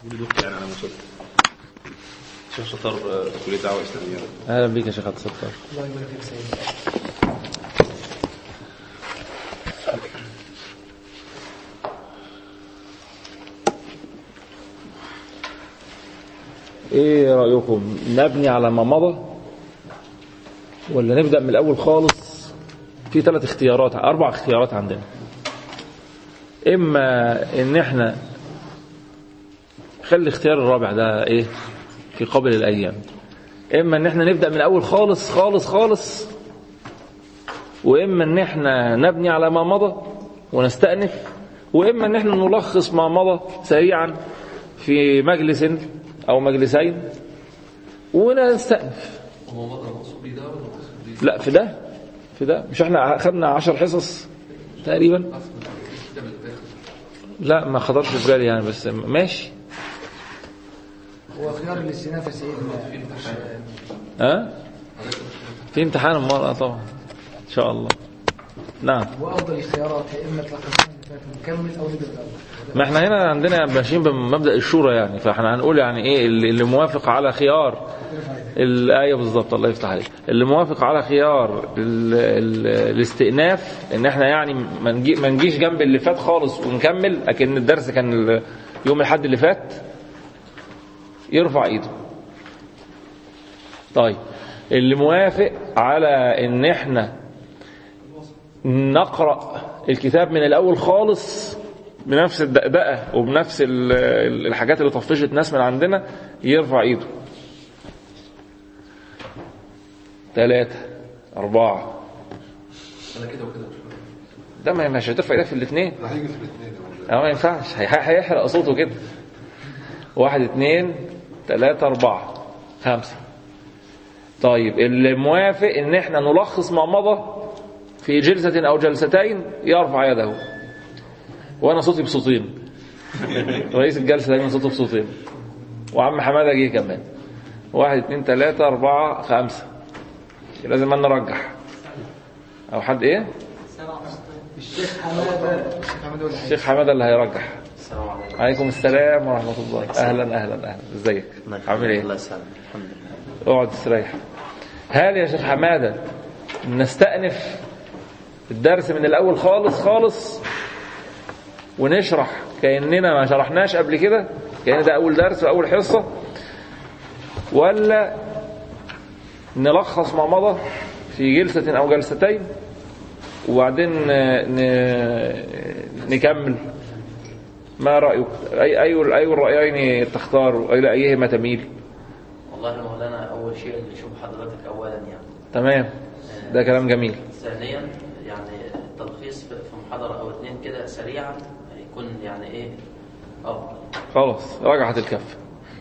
دكتور يعني على مصر شيخ شطار آه، كلية دعوة إسلامية اهلا بيك يا شيخ عبد الستار الله يبارك فيك سيدي ايه رأيكم نبني على ما مضى ولا نبدأ من الأول خالص في ثلاث اختيارات أربع اختيارات عندنا إما إن إحنا خلي الاختيار الرابع ده إيه في قابل الأيام إما إن إحنا نبدأ من الأول خالص خالص خالص وإما إن إحنا نبني على ما مضى ونستأنف وإما إن إحنا نلخص ما مضى سريعا في مجلس أو مجلسين ونستأنف هو مضى مقصود بيه ده ولا مقصود بيه؟ لا في ده في ده مش احنا خدنا عشر حصص تقريبا الكتاب اللي فات لا ما خطرش في بالي يعني بس ماشي هو خيار الاستئناف يا سيدنا ها في امتحان المرأة طبعا ان شاء الله نعم هو افضل الخيارات يا اما تلخص اللي فات ونكمل او نبدا الاول ما احنا هنا عندنا ماشيين بمبدأ الشورى يعني فاحنا هنقول يعني ايه اللي اللي موافق على خيار الآية بالظبط الله يفتح عليك اللي موافق على خيار ال ال الاستئناف ان احنا يعني ما نجي ما نجيش جنب اللي فات خالص ونكمل لكن الدرس كان ال- يوم الحد اللي فات يرفع ايده طيب اللي موافق على ان احنا نقرأ الكتاب من الأول خالص بنفس الدقدقة وبنفس ال- ال- الحاجات اللي طفشت ناس من عندنا يرفع ايده ثلاثة أربعة انا كده وكده مش فاهم. ده ما مش هترفع ايدك في الاثنين هيجي في الاثنين يا مولانا اه ما ينفعش هي- هيحرق صوته كده واحد اثنين ثلاثة أربعة خمسة طيب اللي موافق ان احنا نلخص ما مضى في جلسة او جلستين يرفع يده وانا صوتي بصوتين رئيس الجلسة دايما صوته بصوتين وعم حمادة جه كمان واحد اثنين ثلاثة أربعة خمسة لازم أنا نرجح أو حد إيه؟ الشيخ حماده الشيخ حماده ولا حاجه الشيخ حمادة اللي هيرجح السلام عليكم عليكم السلام ورحمة الله أهلا أهلا أهلا إزيك عامل إيه الله يسلمك الحمد لله اقعد استريح هل يا شيخ حمادة نستأنف الدرس من الأول خالص خالص ونشرح كأننا ما شرحناش قبل كده كأن ده أول درس وأول حصة ولا نلخص ما مضى في جلسة أو جلستين وبعدين ن- نكمل ما رأيك أي أي أي الرأيين تختار إلى أيهما تميل والله يا مولانا أول شيء اللي نشوف حضرتك أولا يعني تمام ده كلام جميل ثانيا يعني التلخيص في في محاضرة أو اتنين كده سريعا يكون يعني إيه أفضل خلاص رجعت الكف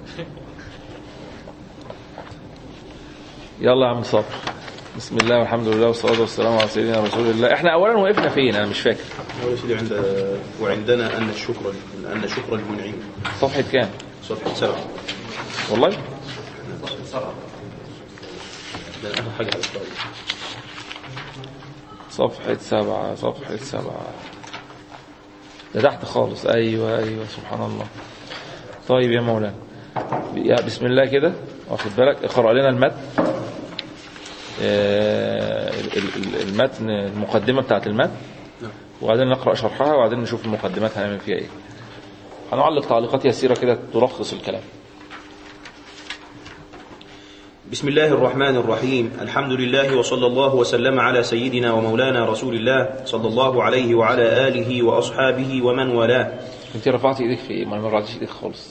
يلا يا عم صبر بسم الله والحمد لله والصلاة والسلام على سيدنا رسول الله احنا اولا وقفنا فين انا مش فاكر أول شيء عند وعندنا أن الشكر أن شكر المنعم صفحة كام صفحة سبعة والله ده أهم حاجة على الطاولة صفحة سبعة صفحة سبعة ده تحت خالص أيوة أيوة سبحان الله طيب يا مولانا يا بسم الله كده واخد بالك اقرأ لنا المتن آه، ال- ال- المتن المقدمة بتاعت المتن نعم. وبعدين نقرأ شرحها وبعدين نشوف المقدمات هنعمل فيها ايه هنعلق تعليقات يسيرة كده تلخص الكلام بسم الله الرحمن الرحيم الحمد لله وصلى الله وسلم على سيدنا ومولانا رسول الله صلى الله عليه وعلى آله وأصحابه ومن والاه انت رفعت ايدك في ايه ما ما رفعتش ايدك خالص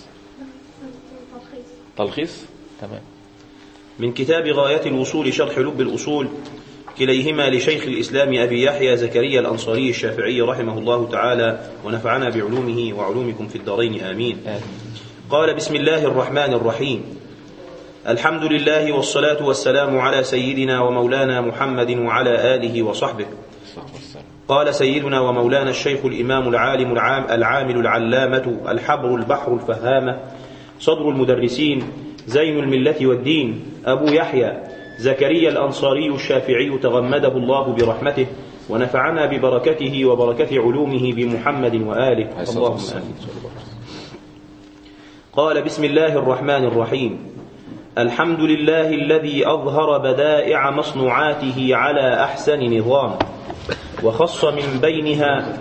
تلخيص تمام من كتاب غاية الوصول شرح لب الأصول كليهما لشيخ الإسلام أبي يحيى زكريا الأنصاري الشافعي رحمه الله تعالى ونفعنا بعلومه وعلومكم في الدارين آمين آمين. قال بسم الله الرحمن الرحيم الحمد لله والصلاة والسلام على سيدنا ومولانا محمد وعلى آله وصحبه الصلاة والسلام. قال سيدنا ومولانا الشيخ الإمام العالم العام العامل العلامة الحبر البحر الفهامة صدر المدرسين زين الملة والدين أبو يحيى زكريا الأنصاري الشافعي تغمده الله برحمته ونفعنا ببركته وبركة علومه بمحمد وآله عليه الصلاة اللهم والسلام. آمين قال بسم الله الرحمن الرحيم الحمد لله الذي أظهر بدائع مصنوعاته على أحسن نظام وخص من بينها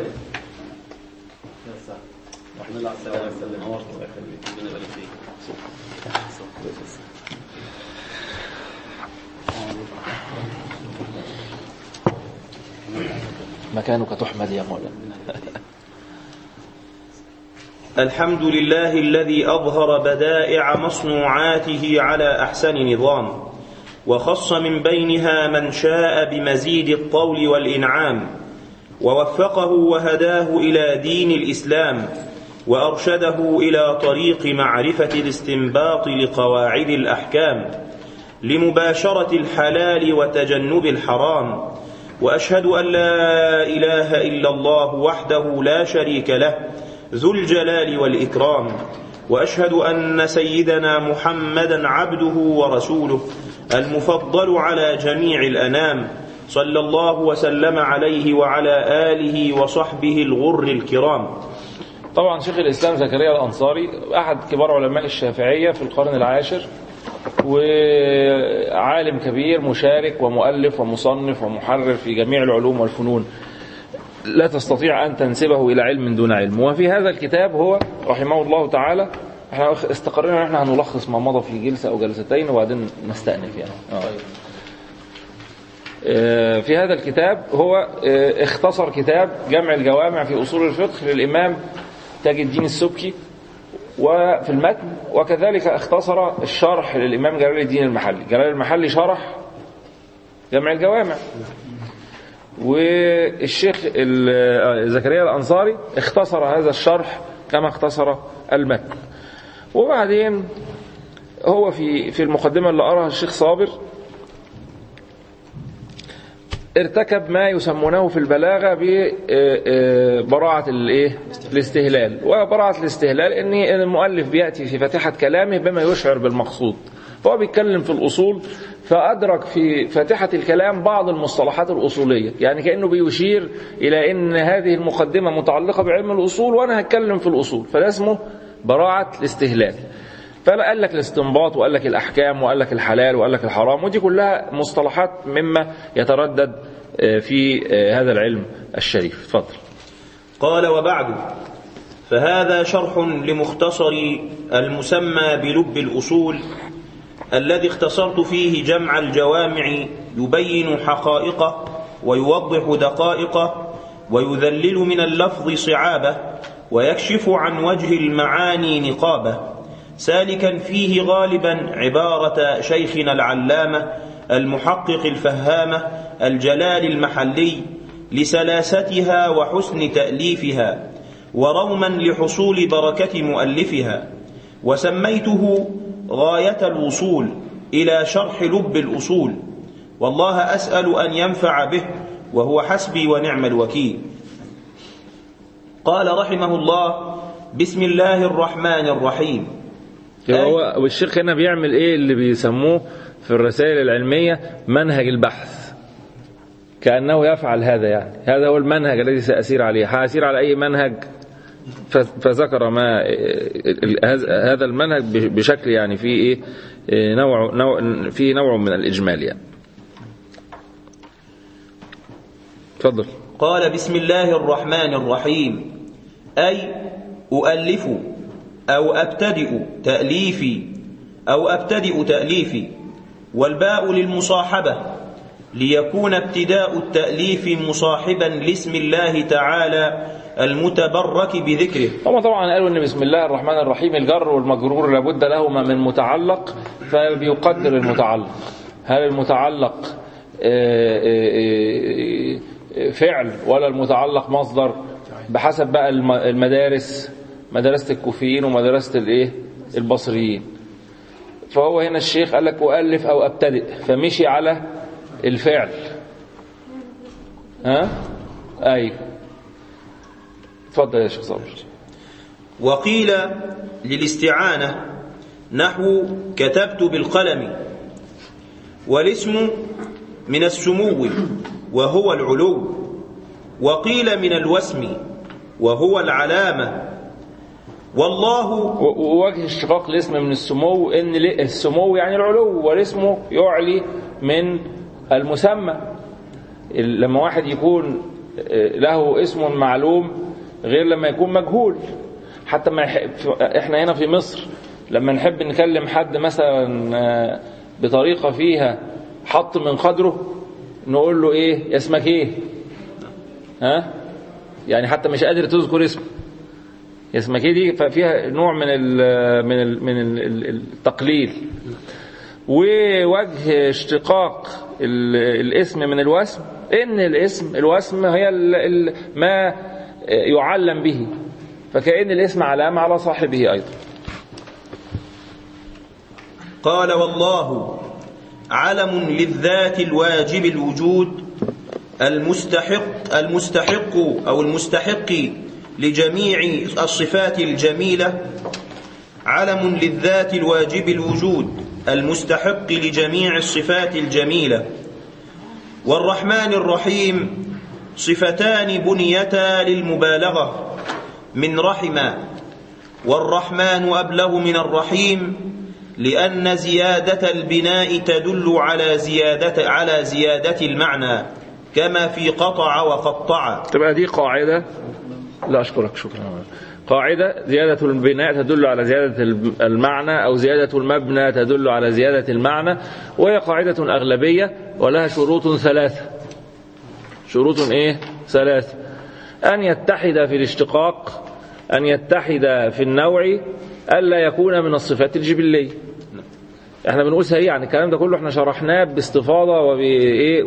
مكانك تحمد يا مولانا الحمد لله الذي أظهر بدائع مصنوعاته على أحسن نظام وخص من بينها من شاء بمزيد الطول والإنعام ووفقه وهداه إلى دين الإسلام وأرشده إلى طريق معرفة الاستنباط لقواعد الأحكام لمباشرة الحلال وتجنب الحرام وأشهد أن لا إله إلا الله وحده لا شريك له ذو الجلال والإكرام وأشهد أن سيدنا محمدا عبده ورسوله المفضل على جميع الأنام صلى الله وسلم عليه وعلى آله وصحبه الغر الكرام طبعا شيخ الإسلام زكريا الأنصاري أحد كبار علماء الشافعية في القرن العاشر وعالم كبير مشارك ومؤلف ومصنف ومحرر في جميع العلوم والفنون لا تستطيع أن تنسبه إلى علم دون علم وفي هذا الكتاب هو رحمه الله تعالى احنا استقرينا ان احنا هنلخص ما مضى في جلسة أو جلستين وبعدين نستأنف يعني آه. آه، في هذا الكتاب هو آه، اختصر كتاب جمع الجوامع في أصول الفقه للإمام تاج الدين السبكي وفي المتن وكذلك اختصر الشرح للإمام جلال الدين المحلي جلال المحلي شرح جمع الجوامع والشيخ ال- زكريا الأنصاري اختصر هذا الشرح كما اختصر المتن وبعدين هو في في المقدمة اللي قراها الشيخ صابر ارتكب ما يسمونه في البلاغة ببراعة الايه الاستهلال وبراعة الاستهلال ان المؤلف بيأتي في فاتحة كلامه بما يشعر بالمقصود فهو بيتكلم في الأصول فأدرك في فاتحة الكلام بعض المصطلحات الأصولية يعني كأنه بيشير إلى أن هذه المقدمة متعلقة بعلم الأصول وأنا هتكلم في الأصول فده اسمه براعة الاستهلال فقال لك الاستنباط وقال لك الأحكام وقال لك الحلال وقال لك الحرام ودي كلها مصطلحات مما يتردد آه، في آه، هذا العلم الشريف اتفضل قال وبعد فهذا شرح لمختصر المسمى بلب الأصول الذي اختصرت فيه جمع الجوامع يبين حقائقه ويوضح دقائقه ويذلل من اللفظ صعابه ويكشف عن وجه المعاني نقابه سالكا فيه غالبا عبارة شيخنا العلامة المحقق الفهامة الجلال المحلي لسلاستها وحسن تأليفها وروما لحصول بركة مؤلفها وسميته غاية الوصول إلى شرح لب الأصول والله أسأل أن ينفع به وهو حسبي ونعم الوكيل قال رحمه الله بسم الله الرحمن الرحيم يبقى هو والشيخ هنا بيعمل ايه اللي بيسموه في الرسائل العلمية منهج البحث كأنه يفعل هذا يعني هذا هو المنهج الذي سأسير عليه هأسير على أي منهج ف- فذكر ما هذا- هذا المنهج بشكل يعني فيه ايه إيه، نوع نوع فيه نوع من الإجمال يعني اتفضل قال بسم الله الرحمن الرحيم أي أؤلف أو أبتدئ تأليفي أو أبتدئ تأليفي والباء للمصاحبة ليكون ابتداء التأليف مصاحبا لاسم الله تعالى المتبرك بذكره هم طبعا قالوا ان بسم الله الرحمن الرحيم الجر والمجرور لابد لهما من متعلق فبيقدر المتعلق هل المتعلق آه، آه، آه، فعل ولا المتعلق مصدر بحسب بقى الم- المدارس مدرسة الكوفيين ومدرسة الايه البصريين فهو هنا الشيخ قال لك أؤلف أو أبتدئ فمشي على الفعل ها أيوه اتفضل يا شيخ صابر وقيل للاستعانة نحو كتبت بالقلم والاسم من السمو وهو العلو وقيل من الوسم وهو العلامة والله و- ووجه اشتقاق الاسم من السمو ان ل- السمو يعني العلو والاسم يعلي من المسمى ال- لما واحد يكون آه، له اسم معلوم غير لما يكون مجهول حتى ما يحب احنا هنا في مصر لما نحب نكلم حد مثلا آه، بطريقة فيها حط من قدره نقول له ايه اسمك ايه ها يعني حتى مش قادر تذكر اسمه اسمك ايه دي ففيها نوع من ال من ال من ال- التقليل ووجه اشتقاق ال- الاسم من الوسم ان الاسم الوسم هي ال- ال- ما يعلم به فكأن الاسم علامة على صاحبه أيضا قال والله علم للذات الواجب الوجود المستحق المستحق أو المستحق لجميع الصفات الجميلة علم للذات الواجب الوجود المستحق لجميع الصفات الجميلة والرحمن الرحيم صفتان بنيتا للمبالغة من رحم والرحمن أبلغ من الرحيم لأن زيادة البناء تدل على زيادة على زيادة المعنى كما في قطع وقطع تبقى دي قاعدة لا أشكرك شكرا قاعدة زيادة البناء تدل على زيادة المعنى أو زيادة المبنى تدل على زيادة المعنى وهي قاعدة أغلبية ولها شروط ثلاثة شروط إيه ثلاثة أن يتحد في الاشتقاق أن يتحد في النوع ألا يكون من الصفات الجبلية احنا بنقول سريعا الكلام ده كله احنا شرحناه باستفاضة وبايه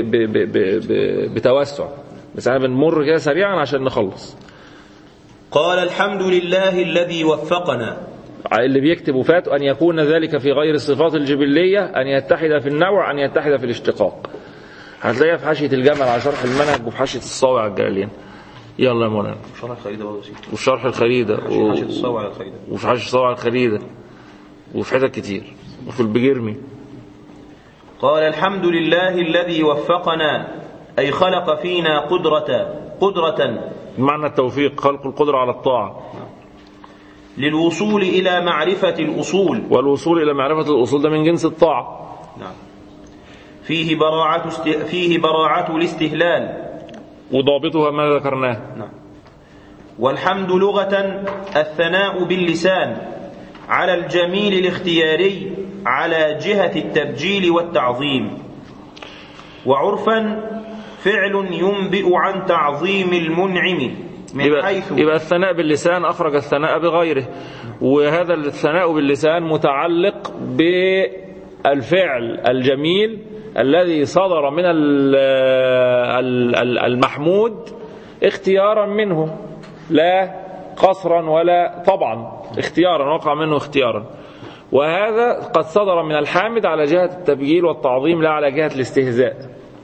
وبتوسع بس احنا بنمر كده سريعا عشان نخلص قال الحمد لله الذي وفقنا اللي بيكتب وفات أن يكون ذلك في غير الصفات الجبلية أن يتحد في النوع أن يتحد في الاشتقاق هتلاقيها في حاشية الجمل على شرح المنهج وفي حاشية الصاوع على الجلالين يلا يا مولانا شرح الخريدة برضه سيدي وفي شرح الخريدة و... حاشية الصوع على الخريدة وفي حاشية الصاوع على الخريدة وفي حتت كتير وفي البجرمي قال الحمد لله الذي وفقنا أي خلق فينا قدرة قدرة معنى التوفيق خلق القدرة على الطاعة للوصول إلى معرفة الأصول والوصول إلى معرفة الأصول ده من جنس الطاعة نعم فيه براعة است... فيه براعة الاستهلال وضابطها ما ذكرناه نعم والحمد لغة الثناء باللسان على الجميل الاختياري على جهة التبجيل والتعظيم وعرفا فعل ينبئ عن تعظيم المنعم من يبقى, حيث يبقى الثناء باللسان أخرج الثناء بغيره وهذا الثناء باللسان متعلق بالفعل الجميل الذي صدر من ال- ال- ال- المحمود اختيارا منه لا قصرا ولا طبعا اختيارا وقع منه اختيارا وهذا قد صدر من الحامد على جهة التبجيل والتعظيم لا على جهة الاستهزاء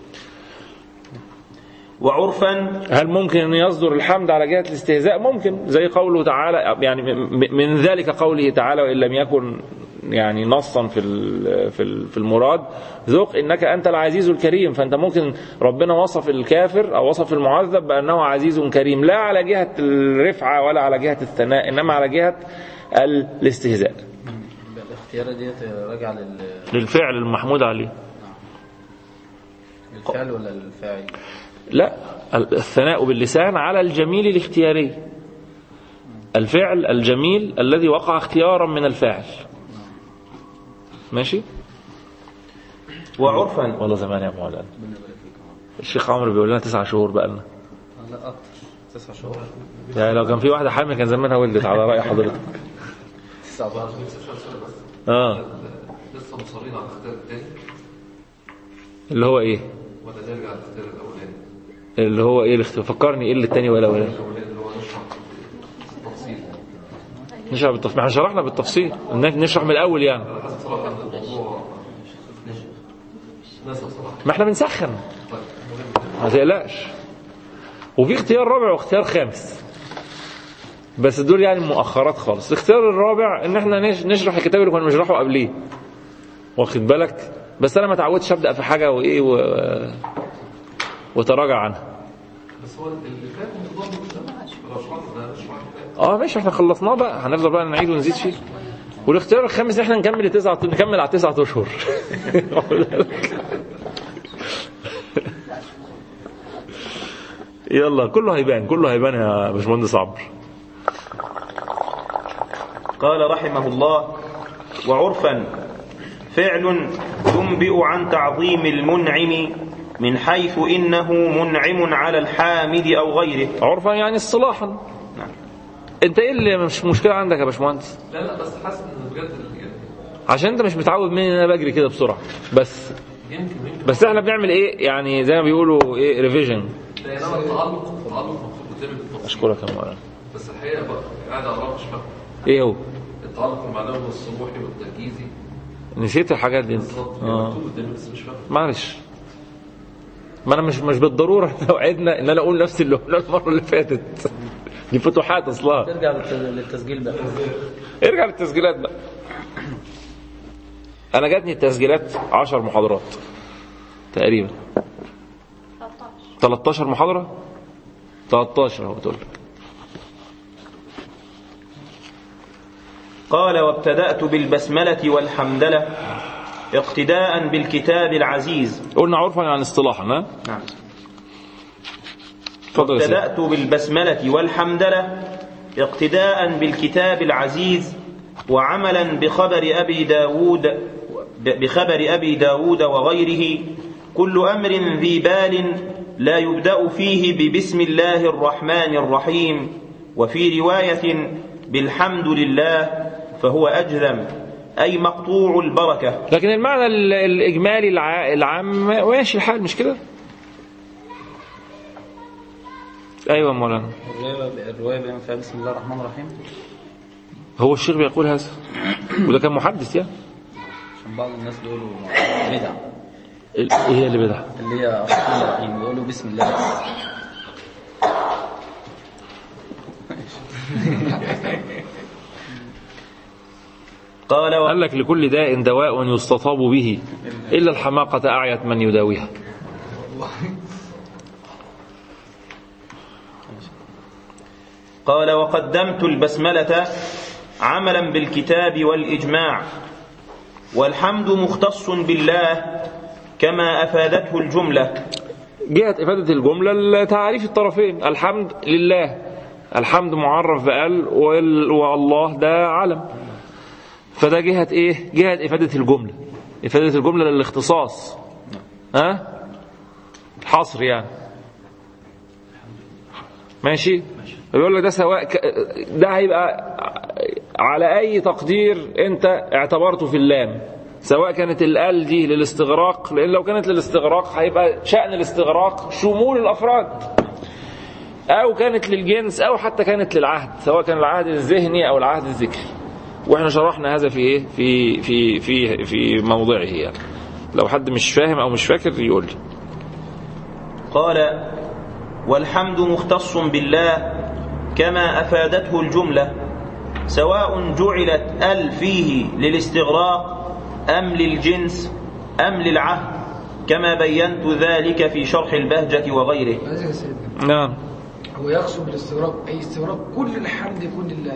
وعرفا هل ممكن أن يصدر الحمد على جهة الاستهزاء ممكن زي قوله تعالى يعني م- من ذلك قوله تعالى وإن لم يكن يعني نصا في ال- في ال- في المراد ذق انك انت العزيز الكريم فانت ممكن ربنا وصف الكافر او وصف المعذب بانه عزيز كريم لا على جهه الرفعه ولا على جهه الثناء انما على جهه الاستهزاء الاختيار ديت راجعه لل... للفعل المحمود عليه للفعل ولا للفاعل؟ لا الثناء باللسان على الجميل الاختياري الفعل الجميل الذي وقع اختيارا من الفاعل ماشي وعرفا والله زمان يا مولانا الشيخ عمرو بيقول لنا تسع شهور بقى لنا لا اكتر تسع شهور يعني لو كان في واحده حامل كان زمانها ولدت على راي حضرتك تسع شهور اه لسه مصرين على الاختيار الثاني اللي هو ايه ولا نرجع للاختيار الاولاني؟ اللي هو ايه الاختيار فكرني ايه اللي التاني ولا ولا الاولاني اللي هو نشرح بالتفصيل نشرح بالتفصيل احنا شرحنا بالتفصيل نشرح من الاول يعني على حسب صراحه ان الموضوع نسى بصراحه ما احنا بنسخن ما تقلقش وفي اختيار رابع واختيار خامس بس دول يعني مؤخرات خالص الاختيار الرابع ان احنا نش- نشرح الكتاب اللي كنا بنشرحه قبليه واخد بالك بس انا ما اتعودتش ابدا في حاجه وايه و... وتراجع عنها بس هو اللي فات متضمن ده ده مش واحد اه ماشي احنا خلصناه بقى هنفضل بقى نعيد ونزيد فيه والاختيار الخامس ان احنا نكمل تسعة نكمل على تسعة اشهر يلا كله هيبان كله هيبان يا باشمهندس عمرو قال رحمه الله وعرفا فعل ينبئ عن تعظيم المنعم من حيث إنه منعم على الحامد أو غيره عرفا يعني اصطلاحا نعم. انت ايه اللي مش مشكله عندك يا باشمهندس لا لا بس حاسس ان بجد يعني عشان انت مش متعود مني ان انا بجري كده بسرعه بس يمكن يمكن بس احنا بنعمل ايه يعني زي ما بيقولوا ايه ريفيجن لا انما التعلق التعلق مكتوب قدامي بالتفصيل اشكرك يا مولانا بس الحقيقه بقى قاعد اقرا مش فاهم ايه هو التعلق المعنوي والصبوحي والتركيزي نسيت الحاجات دي انت بالظبط اه مكتوب قدامي بس مش فاهم معلش ما انا مش مش بالضروره لو عدنا ان انا اقول نفس اللي قلنا المره اللي فاتت دي فتوحات اصلا ترجع للت- للتسجيل بقى ارجع للتسجيلات بقى انا جاتني التسجيلات 10 محاضرات تقريبا 13 محاضره 13 اهو بتقول لك قال وابتدأت بالبسملة والحمدلة اقتداء بالكتاب العزيز قلنا عرفا يعني اصطلاحا ها نعم اتفضل يا سيدي ابتدأت بالبسملة والحمدلة اقتداء بالكتاب العزيز وعملا بخبر أبي داود بخبر أبي داود وغيره كل أمر ذي بال لا يبدأ فيه ببسم الله الرحمن الرحيم وفي رواية بالحمد لله فهو أجذم أي مقطوع البركة لكن المعنى ال- الاجمالي الع- العام ماشي الحال مش كده ايوه يا مولانا الرواية الرواية بيعمل فيها بسم الله الرحمن الرحيم هو الشيخ بيقول هذا وده كان محدث يعني عشان بعض الناس بيقولوا بدعة ال- ايه هي اللي بدها اللي هي الرحمن الرحيم بيقولوا بسم الله بس قال و... قال لك لكل داء دواء يستطاب به إلا الحماقة أعيت من يداويها قال وقدمت البسملة عملا بالكتاب والإجماع والحمد مختص بالله كما أفادته الجملة جهة إفادة الجملة تعريف الطرفين الحمد لله الحمد معرف بقال وال- والله ده علم فده جهة إيه جهة إفادة الجملة إفادة الجملة للاختصاص ها الحصر يعني ماشي بيقول لك ده سواء ك... ده هيبقى على اي تقدير انت اعتبرته في اللام سواء كانت الال دي للاستغراق لان لو كانت للاستغراق هيبقى شأن الاستغراق شمول الافراد او كانت للجنس او حتى كانت للعهد سواء كان العهد الذهني او العهد الذكري واحنا شرحنا هذا في ايه في في في في موضعه يعني لو حد مش فاهم او مش فاكر يقول لي قال والحمد مختص بالله كما أفادته الجملة سواء جعلت ال فيه للاستغراق أم للجنس أم للعهد كما بينت ذلك في شرح البهجة وغيره عايزك يا سيدنا نعم هو يقصد بالاستغراق اي استغراق كل الحمد يكون لله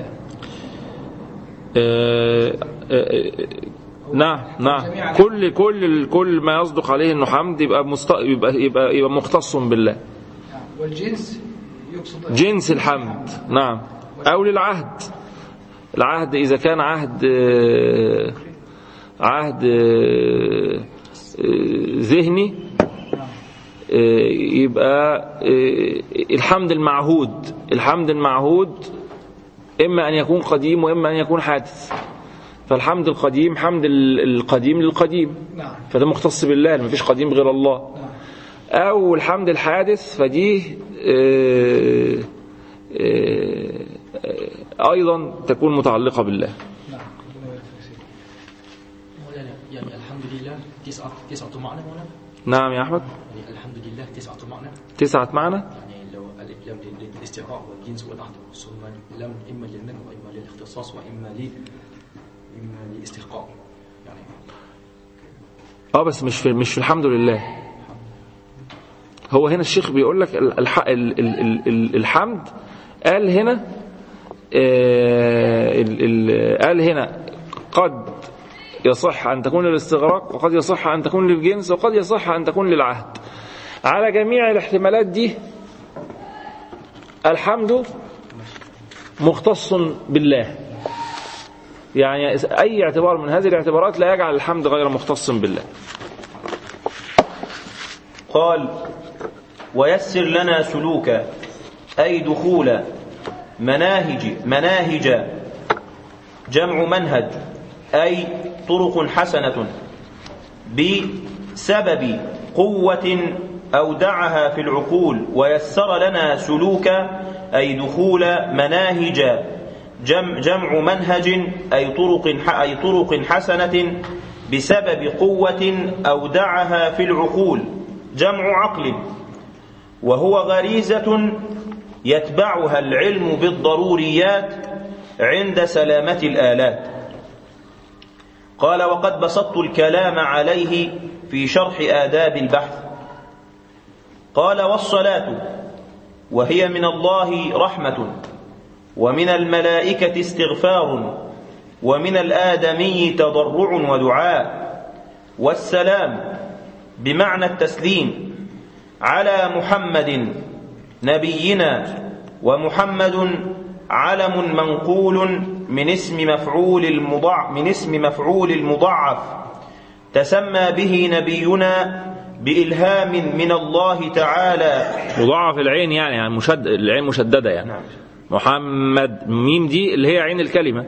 آه، آه، آه، نعم نعم كل كل كل ما يصدق عليه انه حمد يبقى مست... يبقى يبقى يبقى مختص بالله نعم. والجنس يقصد جنس الحمد نعم او للعهد العهد اذا كان عهد آه، عهد آه، آه، ذهني آه، يبقى آه، الحمد المعهود الحمد المعهود إما أن يكون قديم وإما أن يكون حادث فالحمد القديم حمد ال- القديم للقديم نعم فده مختص بالله ما فيش قديم غير الله نعم أو الحمد الحادث فدي آه، آه، آه، أيضا تكون متعلقة بالله نعم ربنا يبارك فيك يا سيدي. مولانا يعني الحمد لله تسعة تسعة معنى مولانا نعم يا أحمد يعني الحمد لله تسعة معنى تسعة معنى يعني لو الإعلام لل- للاستعراء والجنس والعهد ثم لم إما للمنع وإما للاختصاص وإما ل إما للاستحقاق يعني اه بس مش في مش في الحمد لله هو هنا الشيخ بيقول لك ال- الح ال ال ال ال الحمد قال هنا آه، ال- ال- قال هنا قد يصح أن تكون للاستغراق وقد يصح أن تكون للجنس وقد يصح أن تكون للعهد على جميع الاحتمالات دي الحمد مختص بالله يعني أي اعتبار من هذه الاعتبارات لا يجعل الحمد غير مختص بالله قال ويسر لنا سلوكا أي دخول مناهج مناهج جمع منهج أي طرق حسنة بسبب قوة أودعها في العقول ويسر لنا سلوكا أي دخول مناهج جمع, جمع منهج أي طرق أي طرق حسنة بسبب قوة أودعها في العقول جمع عقل وهو غريزة يتبعها العلم بالضروريات عند سلامة الآلات قال وقد بسطت الكلام عليه في شرح آداب البحث قال والصلاة وهي من الله رحمة ومن الملائكة استغفار ومن الآدمي تضرع ودعاء والسلام بمعنى التسليم على محمد نبينا ومحمد علم منقول من اسم مفعول المضع من اسم مفعول المضعف تسمى به نبينا بإلهام من الله تعالى مضاعف العين يعني يعني مشد العين مشددة يعني نعم. محمد ميم دي اللي هي عين الكلمة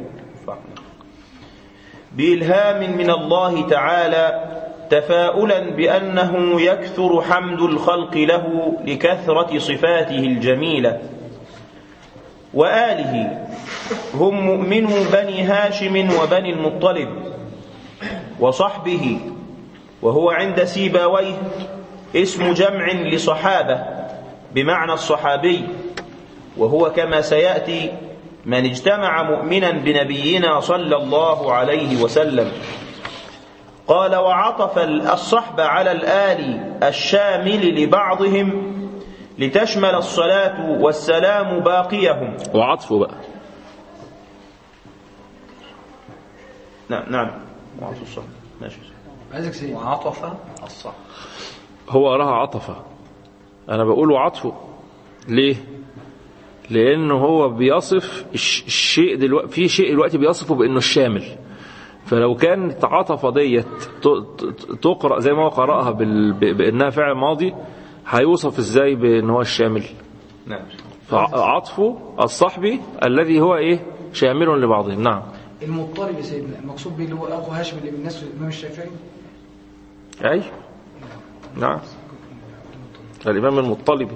بإلهام من الله تعالى تفاؤلا بأنه يكثر حمد الخلق له لكثرة صفاته الجميلة وآله هم مؤمنو بني هاشم وبني المطلب وصحبه وهو عند سيباويه اسم جمع لصحابة بمعنى الصحابي وهو كما سيأتي من اجتمع مؤمنا بنبينا صلى الله عليه وسلم قال وعطف الصحب على الآل الشامل لبعضهم لتشمل الصلاة والسلام باقيهم وعطفه بقى نعم نعم وعطف الصحب ماشي عايزك سيد وعطف الصح هو قراها عطفة أنا بقول وعطفه ليه؟ لأنه هو بيصف الش- الشيء دلوقتي في شيء دلوقتي بيصفه بأنه الشامل فلو كانت عطفة ديت ت- ت- تقرأ زي ما هو قرأها بال- ب- بأنها فعل ماضي هيوصف ازاي بأن هو الشامل نعم فعطفه الصحبي الذي هو ايه شامل لبعضهم نعم المضطرب يا سيدنا المقصود به اللي هو اخو هاشم اللي من الناس الامام الشافعي اي نعم الإمام المطلبي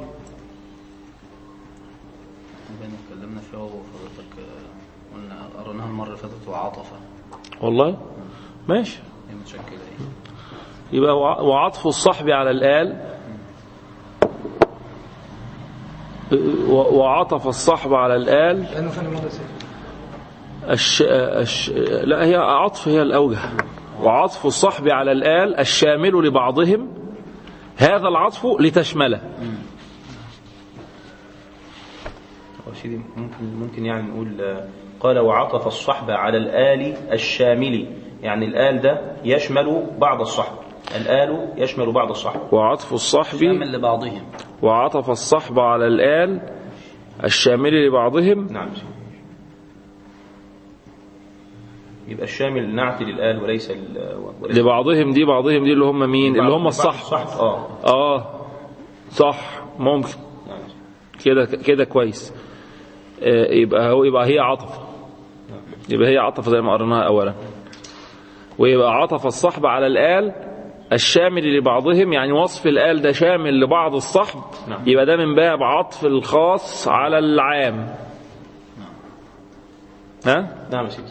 بين اتكلمنا فيها وفضلتك آه، قلنا قريناها المرة اللي فاتت وعطفة والله ماشي هي متشكلة ايه يبقى وع- وعطف الصحب على الآل و- وعطف الصحب على الآل لانه فن الماضي يا سيدنا الش... الش... لا هي عطف هي الأوجه وعطف الصحب على الآل الشامل لبعضهم هذا العطف لتشمله هو سيدي ممكن ممكن يعني نقول آه، قال وعطف الصحب على الآل الشامل يعني الآل ده يشمل بعض الصحب الآل يشمل بعض الصحب وعطف الصحب شامل لبعضهم وعطف الصحب على الآل الشامل لبعضهم نعم يبقى الشامل نعت للآل وليس ال- وليس لبعضهم دي بعضهم دي اللي هم مين اللي هم بعض الصحب الصحب اه اه صح ممكن نعم كده كده كويس آه، يبقى هو يبقى هي عطف يبقى هي عطف زي ما قريناها اولا ويبقى عطف الصحب على الآل الشامل لبعضهم يعني وصف الآل ده شامل لبعض الصحب نعم. يبقى ده من باب عطف الخاص على العام ها نعم يا سيدي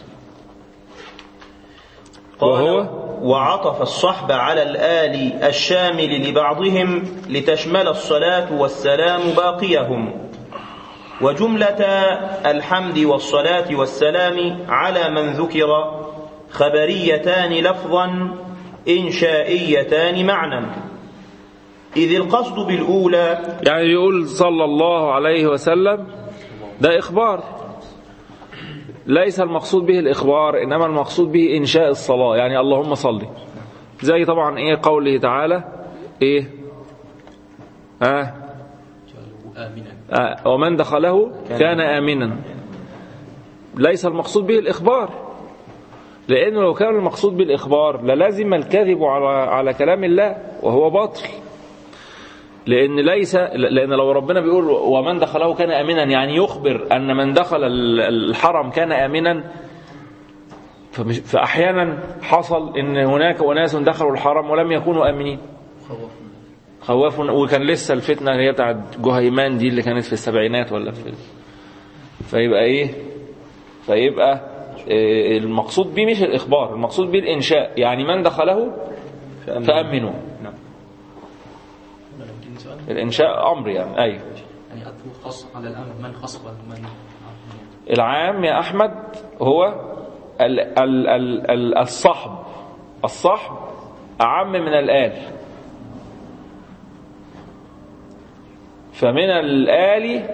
قال وهو؟ وعطف الصحب على الآل الشامل لبعضهم لتشمل الصلاة والسلام باقيهم وجملة الحمد والصلاة والسلام على من ذكر خبريتان لفظا إنشائيتان معنى إذ القصد بالأولى يعني بيقول صلى الله عليه وسلم ده إخبار ليس المقصود به الإخبار إنما المقصود به إنشاء الصلاة يعني اللهم صل زي طبعا إيه قوله تعالى إيه آه جعله آمنا آه، ومن دخله كان آمنا ليس المقصود به الإخبار لأنه لو كان المقصود بالإخبار للازم الكذب على على كلام الله وهو باطل لأن ليس لأن لو ربنا بيقول ومن دخله كان آمنا يعني يخبر أن من دخل ال- الحرم كان آمنا فمش- فأحيانا حصل أن هناك أناس دخلوا الحرم ولم يكونوا آمنين خوفوا وكان لسه الفتنة اللي هي بتاعت جهيمان دي اللي كانت في السبعينات ولا في فيبقى ايه فيبقى إيه المقصود به مش الإخبار المقصود به الإنشاء يعني من دخله فأمنوا نعم هنا لو جينا سؤال الإنشاء أمر يعني أيوه يعني أدخل خاص على الأمر من خاص ومن العام يا أحمد هو ال ال ال ال الصحب الصحب أعم من الآل فمن الآل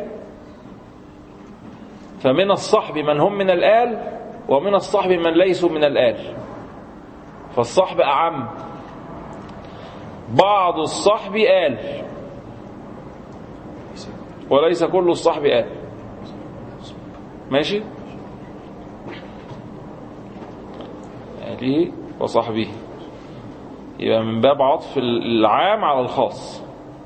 فمن الصحب من هم من الآل ومن الصحب من ليسوا من الآل فالصحب أعم بعض الصحب آل وليس كل الصحب آل ماشي آله وصحبه يبقى من باب عطف العام على الخاص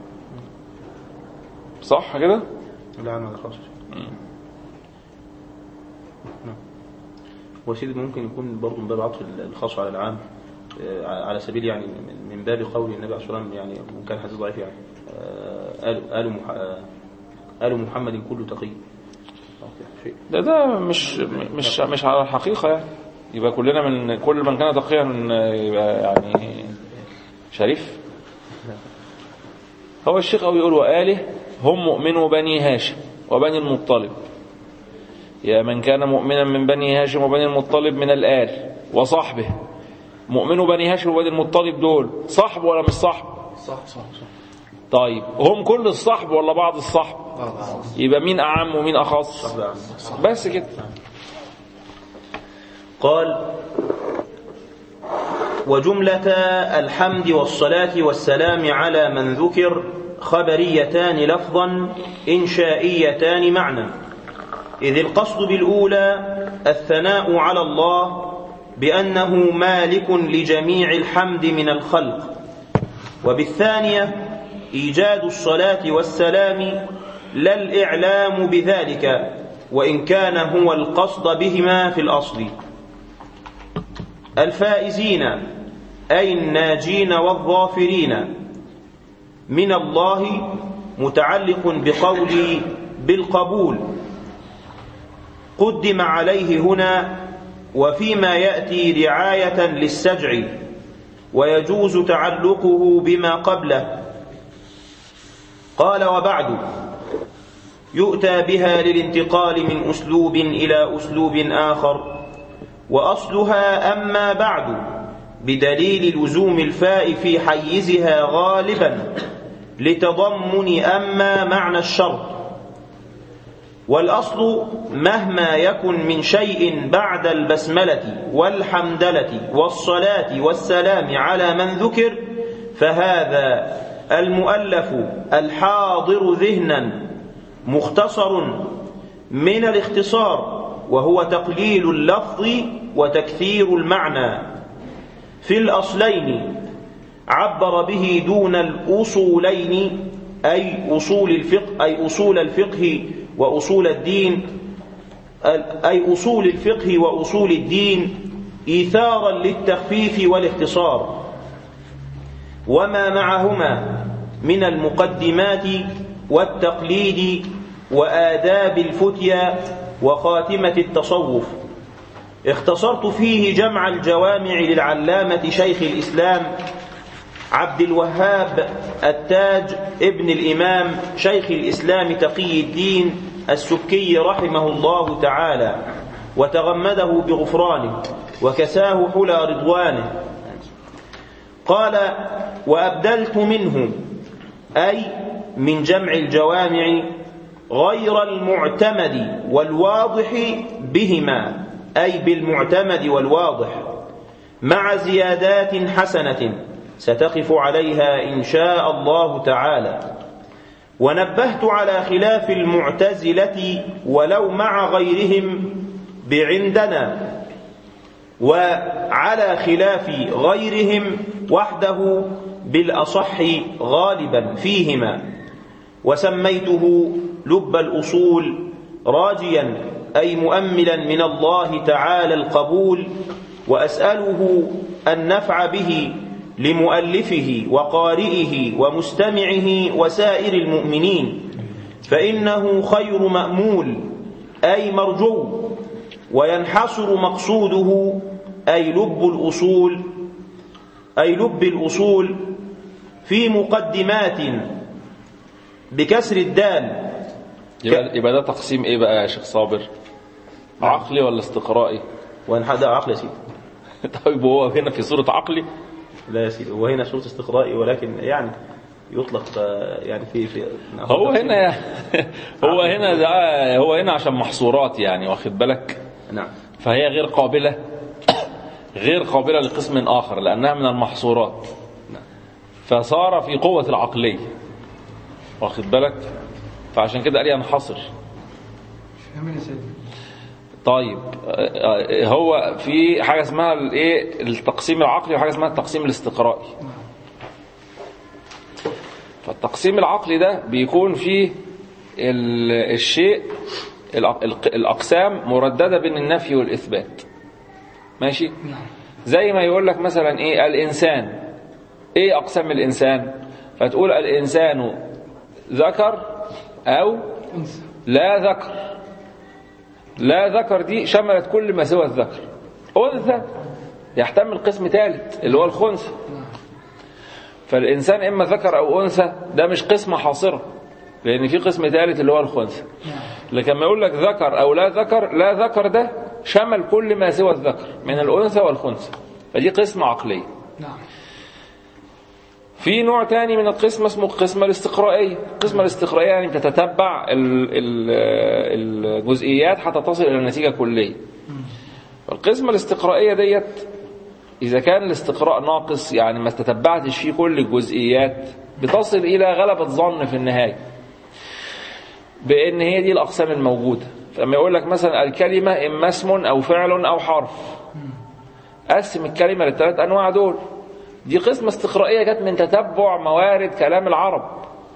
صح كده لا عام خاص نعم وسيدي ممكن يكون برضه من باب عطف الخاص على العام آه، على سبيل يعني من- من باب قول النبي عليه الصلاه والسلام يعني وإن كان حديث ضعيف يعني آه، آل آل مح- آه، آل محمد كل تقي أوكي، شيء ده ده مش مش مش على الحقيقة يعني يبقى كلنا من كل من كان تقيا يبقى يعني شريف هو الشيخ أو يقول وآله هم مؤمنو بني هاشم وبني المطلب يا من كان مؤمنا من بني هاشم وبني المطلب من الآل وصحبه مؤمنو بني هاشم وبني المطلب دول صحب ولا مش صحب صح صح صح طيب هم كل الصحب ولا بعض الصحب يبقى مين أعم ومين أخص بس كده قال وجملة الحمد والصلاة والسلام على من ذكر خبريتان لفظا إنشائيتان معنى إذ القصد بالأولى الثناء على الله بأنه مالك لجميع الحمد من الخلق وبالثانية إيجاد الصلاة والسلام لا الإعلام بذلك وإن كان هو القصد بهما في الأصل الفائزين أي الناجين والظافرين من الله متعلق بقول بالقبول قدم عليه هنا وفيما يأتي رعاية للسجع ويجوز تعلقه بما قبله قال وبعد يؤتى بها للانتقال من أسلوب إلى أسلوب آخر وأصلها أما بعد بدليل لزوم الفاء في حيزها غالبا لتضمن أما معنى الشرط والأصل مهما يكن من شيء بعد البسملة والحمدلة والصلاة والسلام على من ذكر فهذا المؤلف الحاضر ذهنا مختصر من الاختصار وهو تقليل اللفظ وتكثير المعنى في الأصلين عبر به دون الأصولين أي أصول الفقه أي أصول الفقه وأصول الدين أي أصول الفقه وأصول الدين إيثارا للتخفيف والاختصار وما معهما من المقدمات والتقليد وآداب الفتيا وخاتمة التصوف اختصرت فيه جمع الجوامع للعلامة شيخ الإسلام عبد الوهاب التاج ابن الإمام شيخ الإسلام تقي الدين السكي رحمه الله تعالى وتغمده بغفرانه وكساه حلى رضوانه قال وأبدلت منه أي من جمع الجوامع غير المعتمد والواضح بهما أي بالمعتمد والواضح مع زيادات حسنة ستقف عليها إن شاء الله تعالى ونبهت على خلاف المعتزلة ولو مع غيرهم بعندنا وعلى خلاف غيرهم وحده بالأصح غالبا فيهما وسميته لب الأصول راجيا أي مؤملا من الله تعالى القبول وأسأله النفع به لمؤلفه وقارئه ومستمعه وسائر المؤمنين فإنه خير مأمول أي مرجو وينحصر مقصوده أي لب الأصول أي لب الأصول في مقدمات بكسر الدال يبقى, يبقى ده تقسيم ايه بقى يا شيخ صابر عقلي ولا استقرائي وإن هذا عقل يا سيدي طيب وهو هنا في صورة عقلي لا يا سيدي وهنا شروط استقرائي ولكن يعني يطلق آه، يعني في في هو هنا هو هنا ده هو هنا عشان محصورات يعني واخد بالك نعم فهي غير قابلة غير قابلة لقسم آخر لأنها من المحصورات فصار في قوة العقلية واخد بالك فعشان كده قال ينحصر فهمني يا سيدي طيب آه، هو في حاجة اسمها الايه التقسيم العقلي وحاجة اسمها التقسيم الاستقرائي فالتقسيم العقلي ده بيكون فيه ال- الشيء الأق- الق- الأقسام مرددة بين النفي والإثبات ماشي زي ما يقول لك مثلا ايه الإنسان ايه أقسام الإنسان فتقول الإنسان ذكر أو انسى لا ذكر لا ذكر دي شملت كل ما سوى الذكر أنثى يحتمل قسم ثالث اللي هو الخنثى فالإنسان إما ذكر أو أنثى ده مش قسمة حاصرة لأن في قسم ثالث اللي هو الخنثى لكن ما يقول لك ذكر أو لا ذكر لا ذكر ده شمل كل ما سوى الذكر من الأنثى والخنثى فدي قسمة عقلية نعم في نوع تاني من القسمة اسمه القسمة الاستقرائية القسمة الاستقرائية يعني بتتتبع ال- ال- الجزئيات حتى تصل إلى نتيجة كلية القسمة الاستقرائية ديت إذا كان الاستقراء ناقص يعني ما تتبعتش فيه كل الجزئيات بتصل إلى غلبة ظن في النهاية بأن هي دي الأقسام الموجودة فلما يقول لك مثلا الكلمة إما اسم أو فعل أو حرف قسم الكلمة للثلاث أنواع دول دي قسمة استقرائية جت من تتبع موارد كلام العرب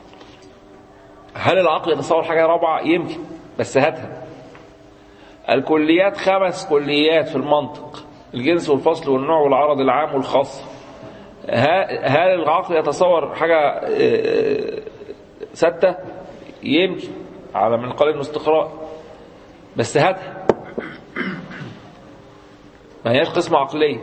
هل العقل يتصور حاجة رابعة يمكن بس هاتها الكليات خمس كليات في المنطق الجنس والفصل والنوع والعرض العام والخاص ه- هل العقل يتصور حاجة آه، ستة يمكن على من قال الاستقراء بس هاتها ما هياش قسمة عقلية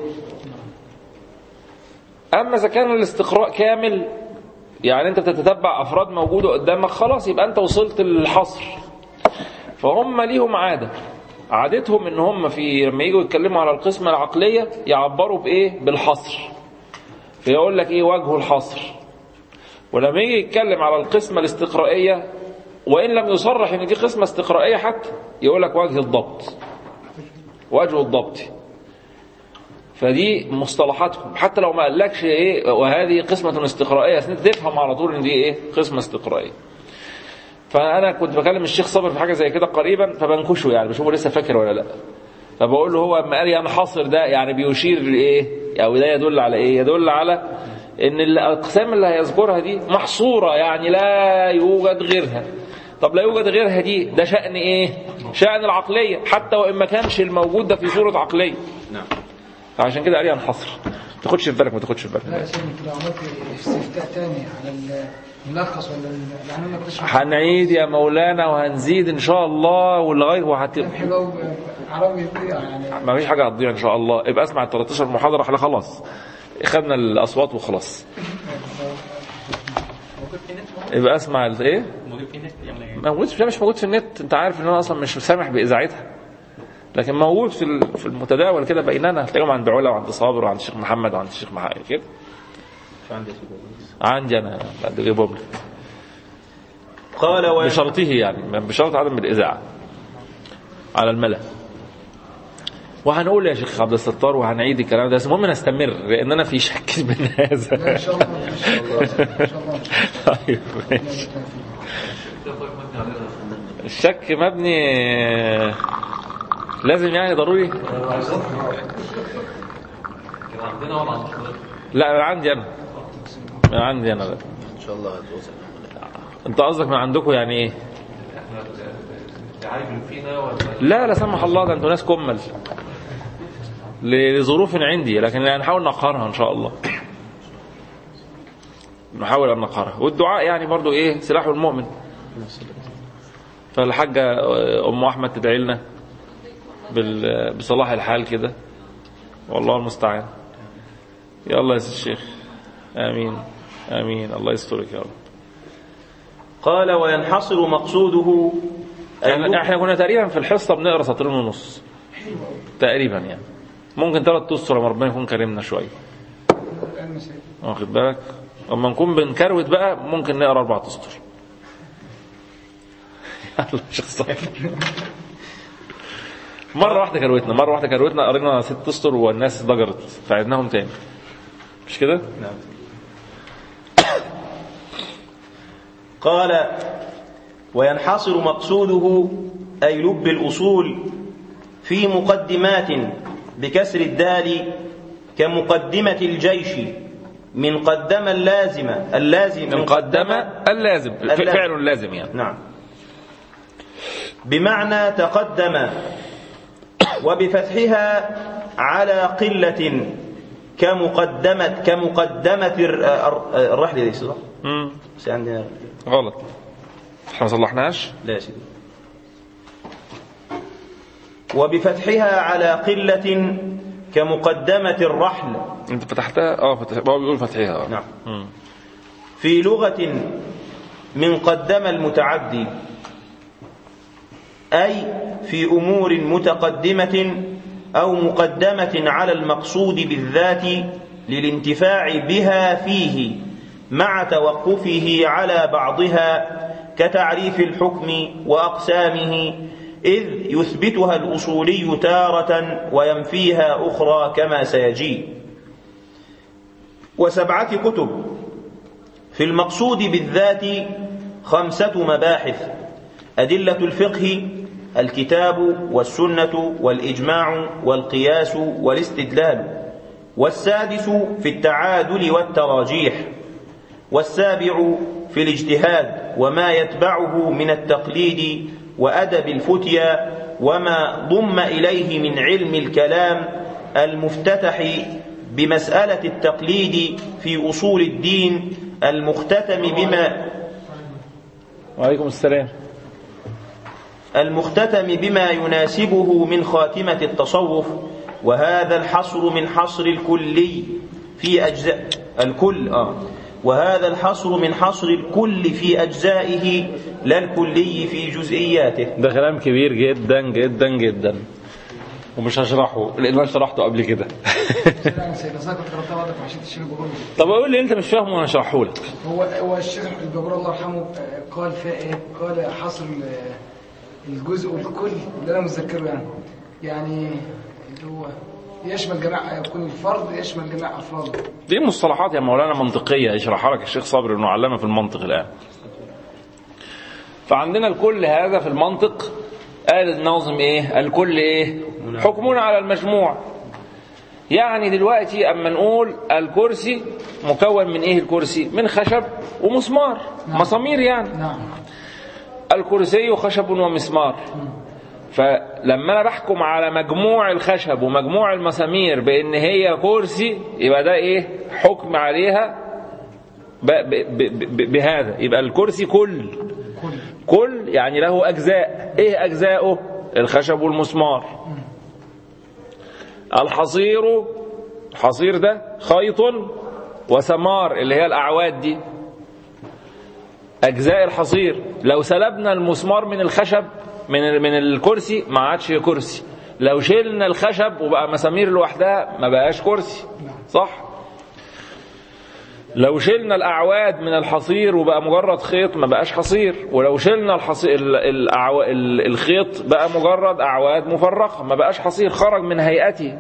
أما إذا كان الاستقراء كامل يعني أنت بتتتبع أفراد موجودة قدامك خلاص يبقى أنت وصلت للحصر فهم ليهم عادة عادتهم ان هم في لما يجوا يتكلموا على القسمة العقلية يعبروا بايه بالحصر فيقول لك ايه وجه الحصر ولما يجي يتكلم على القسمة الاستقرائية وان لم يصرح ان دي قسمة استقرائية حتى يقول لك وجه الضبط وجه الضبط فدي مصطلحاتهم حتى لو ما قالكش ايه وهذه قسمة استقرائية بس انت تفهم على طول ان دي ايه قسمة استقرائية فانا كنت بكلم الشيخ صابر في حاجه زي كده قريبا فبنكشه يعني بشوفه لسه فاكر ولا لا فبقول له هو اما قال ينحصر ده يعني بيشير لايه او ده يدل على ايه يدل على ان الاقسام اللي هيذكرها دي محصوره يعني لا يوجد غيرها طب لا يوجد غيرها دي ده شأن ايه شأن العقليه حتى وان ما كانش الموجود ده في صوره عقليه نعم فعشان كده قال ينحصر ما تاخدش في بالك ما تاخدش في لا بالك يا سيدي لو عملت استفتاء تاني على الملخص ولا ال- يعني ما كنتش هنعيد يا مولانا وهنزيد ان شاء الله واللغايه وهت... حلو عربي يضيع يعني ما فيش حاجه هتضيع ان شاء الله يبقى اسمع ال 13 محاضره احنا خلاص خدنا الاصوات وخلاص يبقى اسمع ال- ايه موجود في النت يعني موجود في مش موجود في النت انت عارف ان انا اصلا مش سامح باذاعتها لكن موجود في ال- في المتداول كده بيننا هتلاقيهم عند علا وعند صابر وعند الشيخ محمد وعند الشيخ محمد كده عندي يا سيدي عندي انا بعد ريبوبليك قال و... بشرطه يعني بشرط عدم الإذاعة على الملأ وهنقول يا شيخ عبد الستار وهنعيد الكلام ده بس المهم نستمر لان انا في شك من لا ان هذا شاء الله ان شاء الله ان شاء الله طيب ماشي. الشك مبني لازم يعني ضروري كان عندنا ولا عند حضرتك؟ لا من عندي انا من عندي انا بقى. ان شاء الله هتوصل انت قصدك من عندكم يعني ايه احنا تعايب فينا ولا لا لا سمح الله ده انتوا ناس كمل لظروف عندي لكن هنحاول نقهرها ان شاء الله نحاول ان نقهرها والدعاء يعني برضو ايه سلاح المؤمن فالحاجة ام احمد تدعي لنا بال- بصلاح الحال كده والله المستعان يلا يا سيد الشيخ امين امين الله يسترك يا رب قال وينحصر مقصوده يعني احنا كنا تقريبا في الحصه بنقرا سطرين ونص تقريبا يعني ممكن ثلاث اسطر لما ربنا يكون كرمنا شويه المسائل واخد بالك اما نكون بنكروت بقى ممكن نقرا اربع اسطر يلا يا شيخ صافي مره واحده كروتنا مره واحده كروتنا قرينا ست اسطر والناس ضجرت فعدناهم تاني مش كده نعم قال وينحصر مقصوده أي لب الأصول في مقدمات بكسر الدال كمقدمة الجيش من قدم اللازم اللازم من قدم اللازم اللازم. فعل لازم يعني نعم بمعنى تقدم وبفتحها على قلة كمقدمة كمقدمة الر- الر- الرحل دي صح؟ مم. بس عندنا غلط احنا ما صلحناش لا يا سيدي وبفتحها على قلة كمقدمة الرحل انت فتحتها اه فتح... هو بيقول فتحها اه نعم مم. في لغة من قدم المتعدي أي في أمور متقدمة أو مقدمة على المقصود بالذات للانتفاع بها فيه مع توقفه على بعضها كتعريف الحكم وأقسامه إذ يثبتها الأصولي تارة وينفيها أخرى كما سيجي وسبعة كتب في المقصود بالذات خمسة مباحث أدلة الفقه الكتاب والسنة والإجماع والقياس والاستدلال والسادس في التعادل والتراجيح والسابع في الاجتهاد وما يتبعه من التقليد وأدب الفتيا وما ضم إليه من علم الكلام المفتتح بمسألة التقليد في أصول الدين المختتم بما وعليكم السلام المختتم بما يناسبه من خاتمة التصوف وهذا الحصر من حصر الكلي في أجزاء الكل آه وهذا الحصر من حصر الكل في أجزائه لا الكلي في جزئياته ده كلام كبير جدا جدا جدا ومش هشرحه لان انا شرحته قبل كده لا انا سيد اصلا كنت قرأتها بعضك عشان الشيخ الجبور طب اقول لي انت مش فاهمه وانا هشرحه لك هو هو الشيخ الجبور الله يرحمه آه، قال فيها ايه؟ قال حصر ال- الجزء والكل اللي انا متذكره يعني يعني اللي هو يشمل جميع يكون الفرد يشمل جميع افراده دي مصطلحات يا مولانا منطقيه يشرحها لك الشيخ صبري انه علامه في المنطق الان فعندنا الكل هذا في المنطق قال الناظم ايه الكل ايه حكمنا على المجموع يعني دلوقتي اما نقول الكرسي مكون من ايه الكرسي من خشب ومسمار مسامير يعني نعم الكرسي خشب ومسمار فلما انا بحكم على مجموع الخشب ومجموع المسامير بان هي كرسي يبقى ده ايه حكم عليها ب ب ب ب بهذا يبقى الكرسي كل كل كل يعني له اجزاء ايه اجزاؤه الخشب والمسمار الحصير الحصير ده خيط وسمار اللي هي الاعواد دي اجزاء الحصير لو سلبنا المسمار من الخشب من من الكرسي ما عادش كرسي لو شلنا الخشب وبقى مسامير لوحدها ما بقاش كرسي صح لو شلنا الأعواد من الحصير وبقى مجرد خيط ما بقاش حصير ولو شلنا الحصير ال- الأعو... ال- الخيط بقى مجرد أعواد مفرقة ما بقاش حصير خرج من هيئته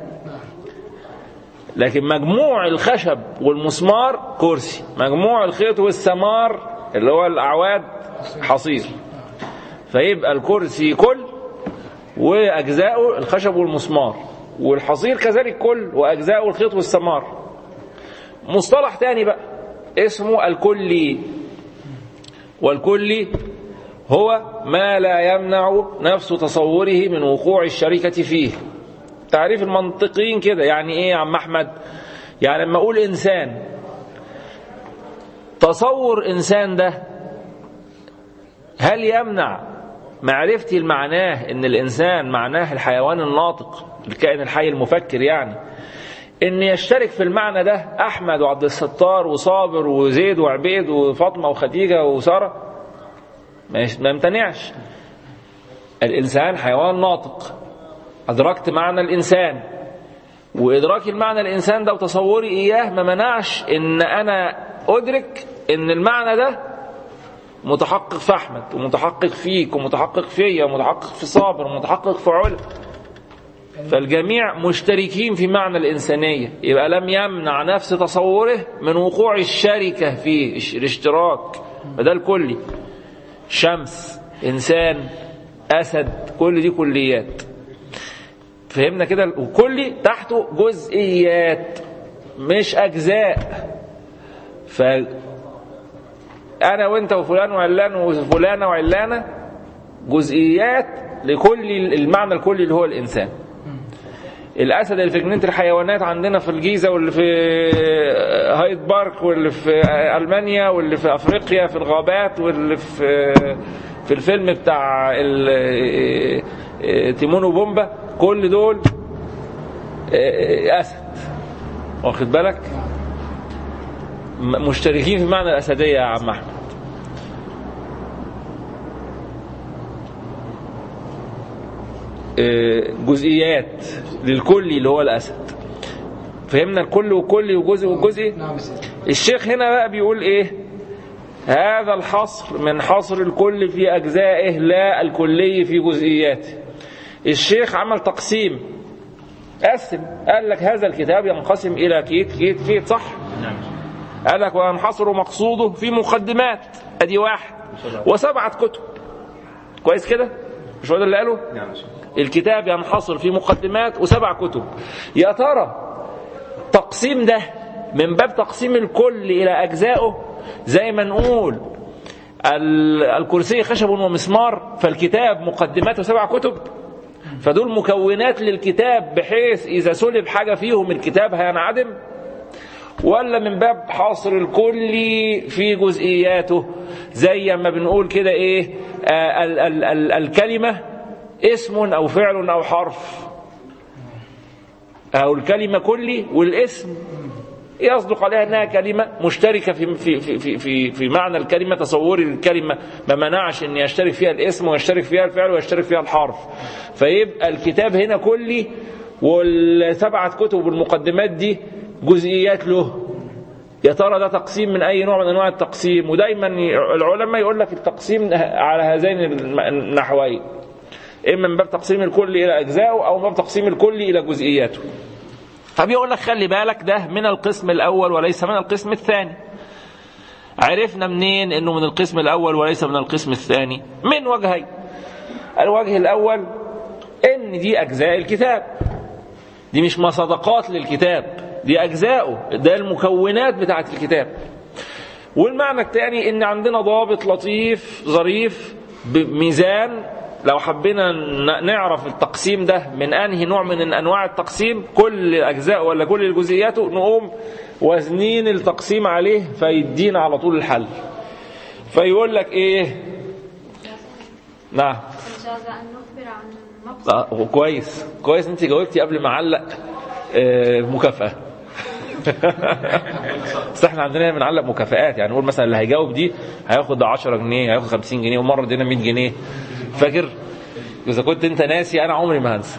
لكن مجموع الخشب والمسمار كرسي مجموع الخيط والسمار اللي هو الأعواد حصير فيبقى الكرسي كل وأجزاؤه الخشب والمسمار والحصير كذلك كل وأجزاؤه الخيط والسمار مصطلح تاني بقى اسمه الكلي والكلي هو ما لا يمنع نفس تصوره من وقوع الشركة فيه تعريف المنطقيين كده يعني ايه يا عم احمد يعني لما اقول انسان تصور انسان ده هل يمنع معرفتي المعناه ان الانسان معناه الحيوان الناطق الكائن الحي المفكر يعني ان يشترك في المعنى ده احمد وعبد الستار وصابر وزيد وعبيد وفاطمه وخديجه وساره ما يش- ما يمتنعش الانسان حيوان ناطق ادركت معنى الانسان وادراكي المعنى الانسان ده وتصوري اياه ما منعش ان انا ادرك ان المعنى ده متحقق في احمد ومتحقق فيك ومتحقق فيا ومتحقق في صابر ومتحقق في علا فالجميع مشتركين في معنى الإنسانية يبقى لم يمنع نفس تصوره من وقوع الشركة فيه الش- الاشتراك فده الكلي شمس إنسان أسد كل دي كليات فهمنا كده وكلي تحته جزئيات مش أجزاء ف أنا وأنت وفلان وعلان وفلانة وعلانة جزئيات لكل المعنى الكلي اللي هو الإنسان الاسد اللي في جنينه الحيوانات عندنا في الجيزه واللي في هايد بارك واللي في المانيا واللي في افريقيا في الغابات واللي في في الفيلم بتاع ال- تيمون وبومبا كل دول اسد واخد بالك م- مشتركين في معنى الاسديه يا عم احمد جزئيات للكلي اللي هو الاسد فهمنا الكل وكلي وجزء وجزئي نعم سيدي الشيخ هنا بقى بيقول ايه هذا الحصر من حصر الكل في اجزائه لا الكلي في جزئياته الشيخ عمل تقسيم قسم قال لك هذا الكتاب ينقسم الى كيت كيت كيت صح قال لك وينحصر مقصوده في مقدمات ادي واحد وسبعه كتب كويس كده مش هو ده اللي قاله نعم يا شيخ. الكتاب ينحصر في مقدمات وسبع كتب يا ترى تقسيم ده من باب تقسيم الكل إلى أجزائه زي ما نقول ال- الكرسي خشب ومسمار فالكتاب مقدمات وسبع كتب فدول مكونات للكتاب بحيث إذا سلب حاجة فيهم الكتاب هينعدم ولا من باب حصر الكل في جزئياته زي ما بنقول كده ايه آه ال ال ال الكلمة اسم او فعل او حرف او الكلمة كلي والاسم يصدق عليها انها كلمة مشتركة في في في في في, في معنى الكلمة تصوري للكلمة ما منعش ان يشترك فيها الاسم ويشترك فيها الفعل ويشترك فيها الحرف فيبقى الكتاب هنا كلي والسبعة كتب المقدمات دي جزئيات له يا ترى ده تقسيم من اي نوع من انواع التقسيم ودايما العلماء يقول لك التقسيم على هذين النحوين اما من باب تقسيم الكل الى اجزائه او من باب تقسيم الكل الى جزئياته فبيقول لك خلي بالك ده من القسم الاول وليس من القسم الثاني عرفنا منين انه من القسم الاول وليس من القسم الثاني من وجهين الوجه الاول ان دي اجزاء الكتاب دي مش مصدقات للكتاب دي اجزاؤه ده المكونات بتاعه الكتاب والمعنى الثاني ان عندنا ضابط لطيف ظريف بميزان لو حبينا ن- نعرف التقسيم ده من انهي نوع من انواع التقسيم كل اجزاء ولا كل جزئياته نقوم وزنين التقسيم عليه فيدينا على طول الحل فيقول لك ايه نعم جاز أن نخبر عن مقصد آه كويس كويس انت جاوبتي قبل ما اعلق آه، مكافأة بس احنا عندنا هنا بنعلق مكافآت يعني نقول مثلا اللي هيجاوب دي هياخد 10 جنيه هياخد 50 جنيه ومره ادينا 100 جنيه فاكر اذا كنت انت ناسي انا عمري ما هنسى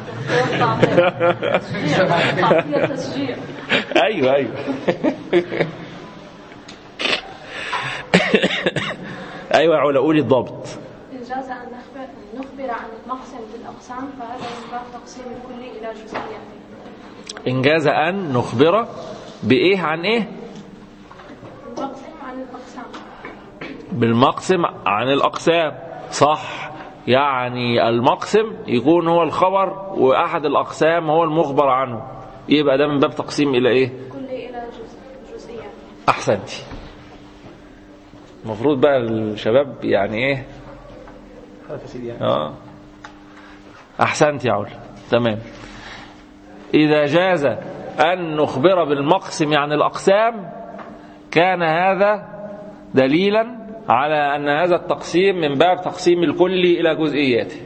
تعطية تشجيع ايوه ايوه ايوه يا علا قولي الضابط إن جاز أن نخبر, نخبر عن المقسم بالأقسام فهذا من باب تقسيم الكل إلى جزئياته ان جاز ان نخبر بايه عن ايه المقسم عن الأقسام بالمقسم عن الاقسام صح يعني المقسم يكون هو الخبر واحد الاقسام هو المخبر عنه يبقى ده من باب تقسيم الى ايه كل إلى جزء جزئيات احسنتي المفروض بقى الشباب يعني ايه هذا يا سيدي يعني. اه احسنت يا علا تمام اذا جاز ان نخبر بالمقسم عن الاقسام كان هذا دليلا على ان هذا التقسيم من باب تقسيم الكل الى جزئياته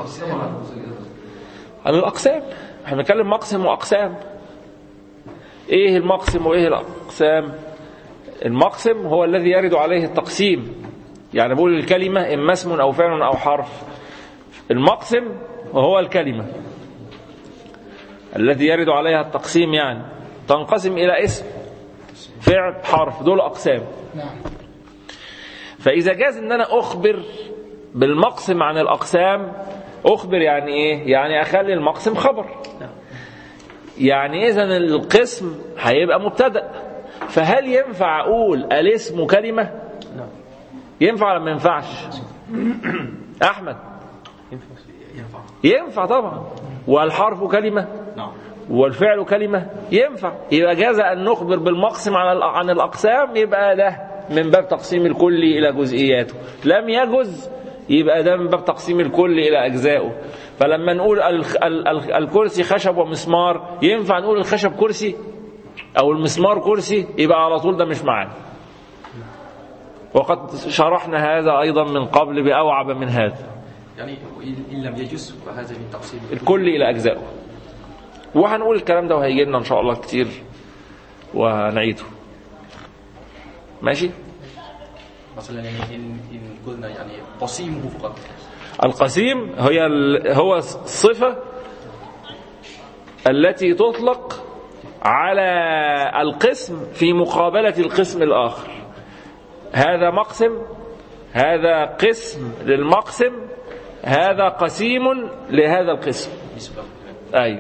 عن الاقسام احنا بنتكلم مقسم واقسام ايه المقسم وايه الاقسام المقسم هو الذي يرد عليه التقسيم يعني بقول الكلمة إما اسم أو فعل أو حرف المقسم وهو الكلمة الذي يرد عليها التقسيم يعني تنقسم إلى اسم فعل حرف دول أقسام نعم فإذا جاز أن أنا أخبر بالمقسم عن الأقسام أخبر يعني إيه؟ يعني أخلي المقسم خبر يعني إذا القسم هيبقى مبتدأ فهل ينفع أقول الاسم كلمة؟ ينفع ولا ما ينفعش؟ أحمد ينفع ينفع طبعا والحرف كلمة نعم والفعل كلمة ينفع يبقى جاز أن نخبر بالمقسم عن عن الأقسام يبقى ده من باب تقسيم الكل إلى جزئياته لم يجز يبقى ده من باب تقسيم الكل إلى أجزائه فلما نقول الخ- ال- ال- الكرسي خشب ومسمار ينفع نقول الخشب كرسي أو المسمار كرسي يبقى على طول ده مش معانا وقد شرحنا هذا أيضا من قبل بأوعب من هذا يعني إن- إن لم يجوز فهذا من تقسيم الكل الى اجزائه وهنقول الكلام ده وهيجي لنا ان شاء الله كتير وهنعيده ماشي مثلا يعني إن إن قلنا يعني قسيمه فقط القسيم هي ال- هو الصفه التي تطلق على القسم في مقابله القسم الاخر هذا مقسم هذا قسم للمقسم هذا قسيم لهذا القسم نسبة ايوه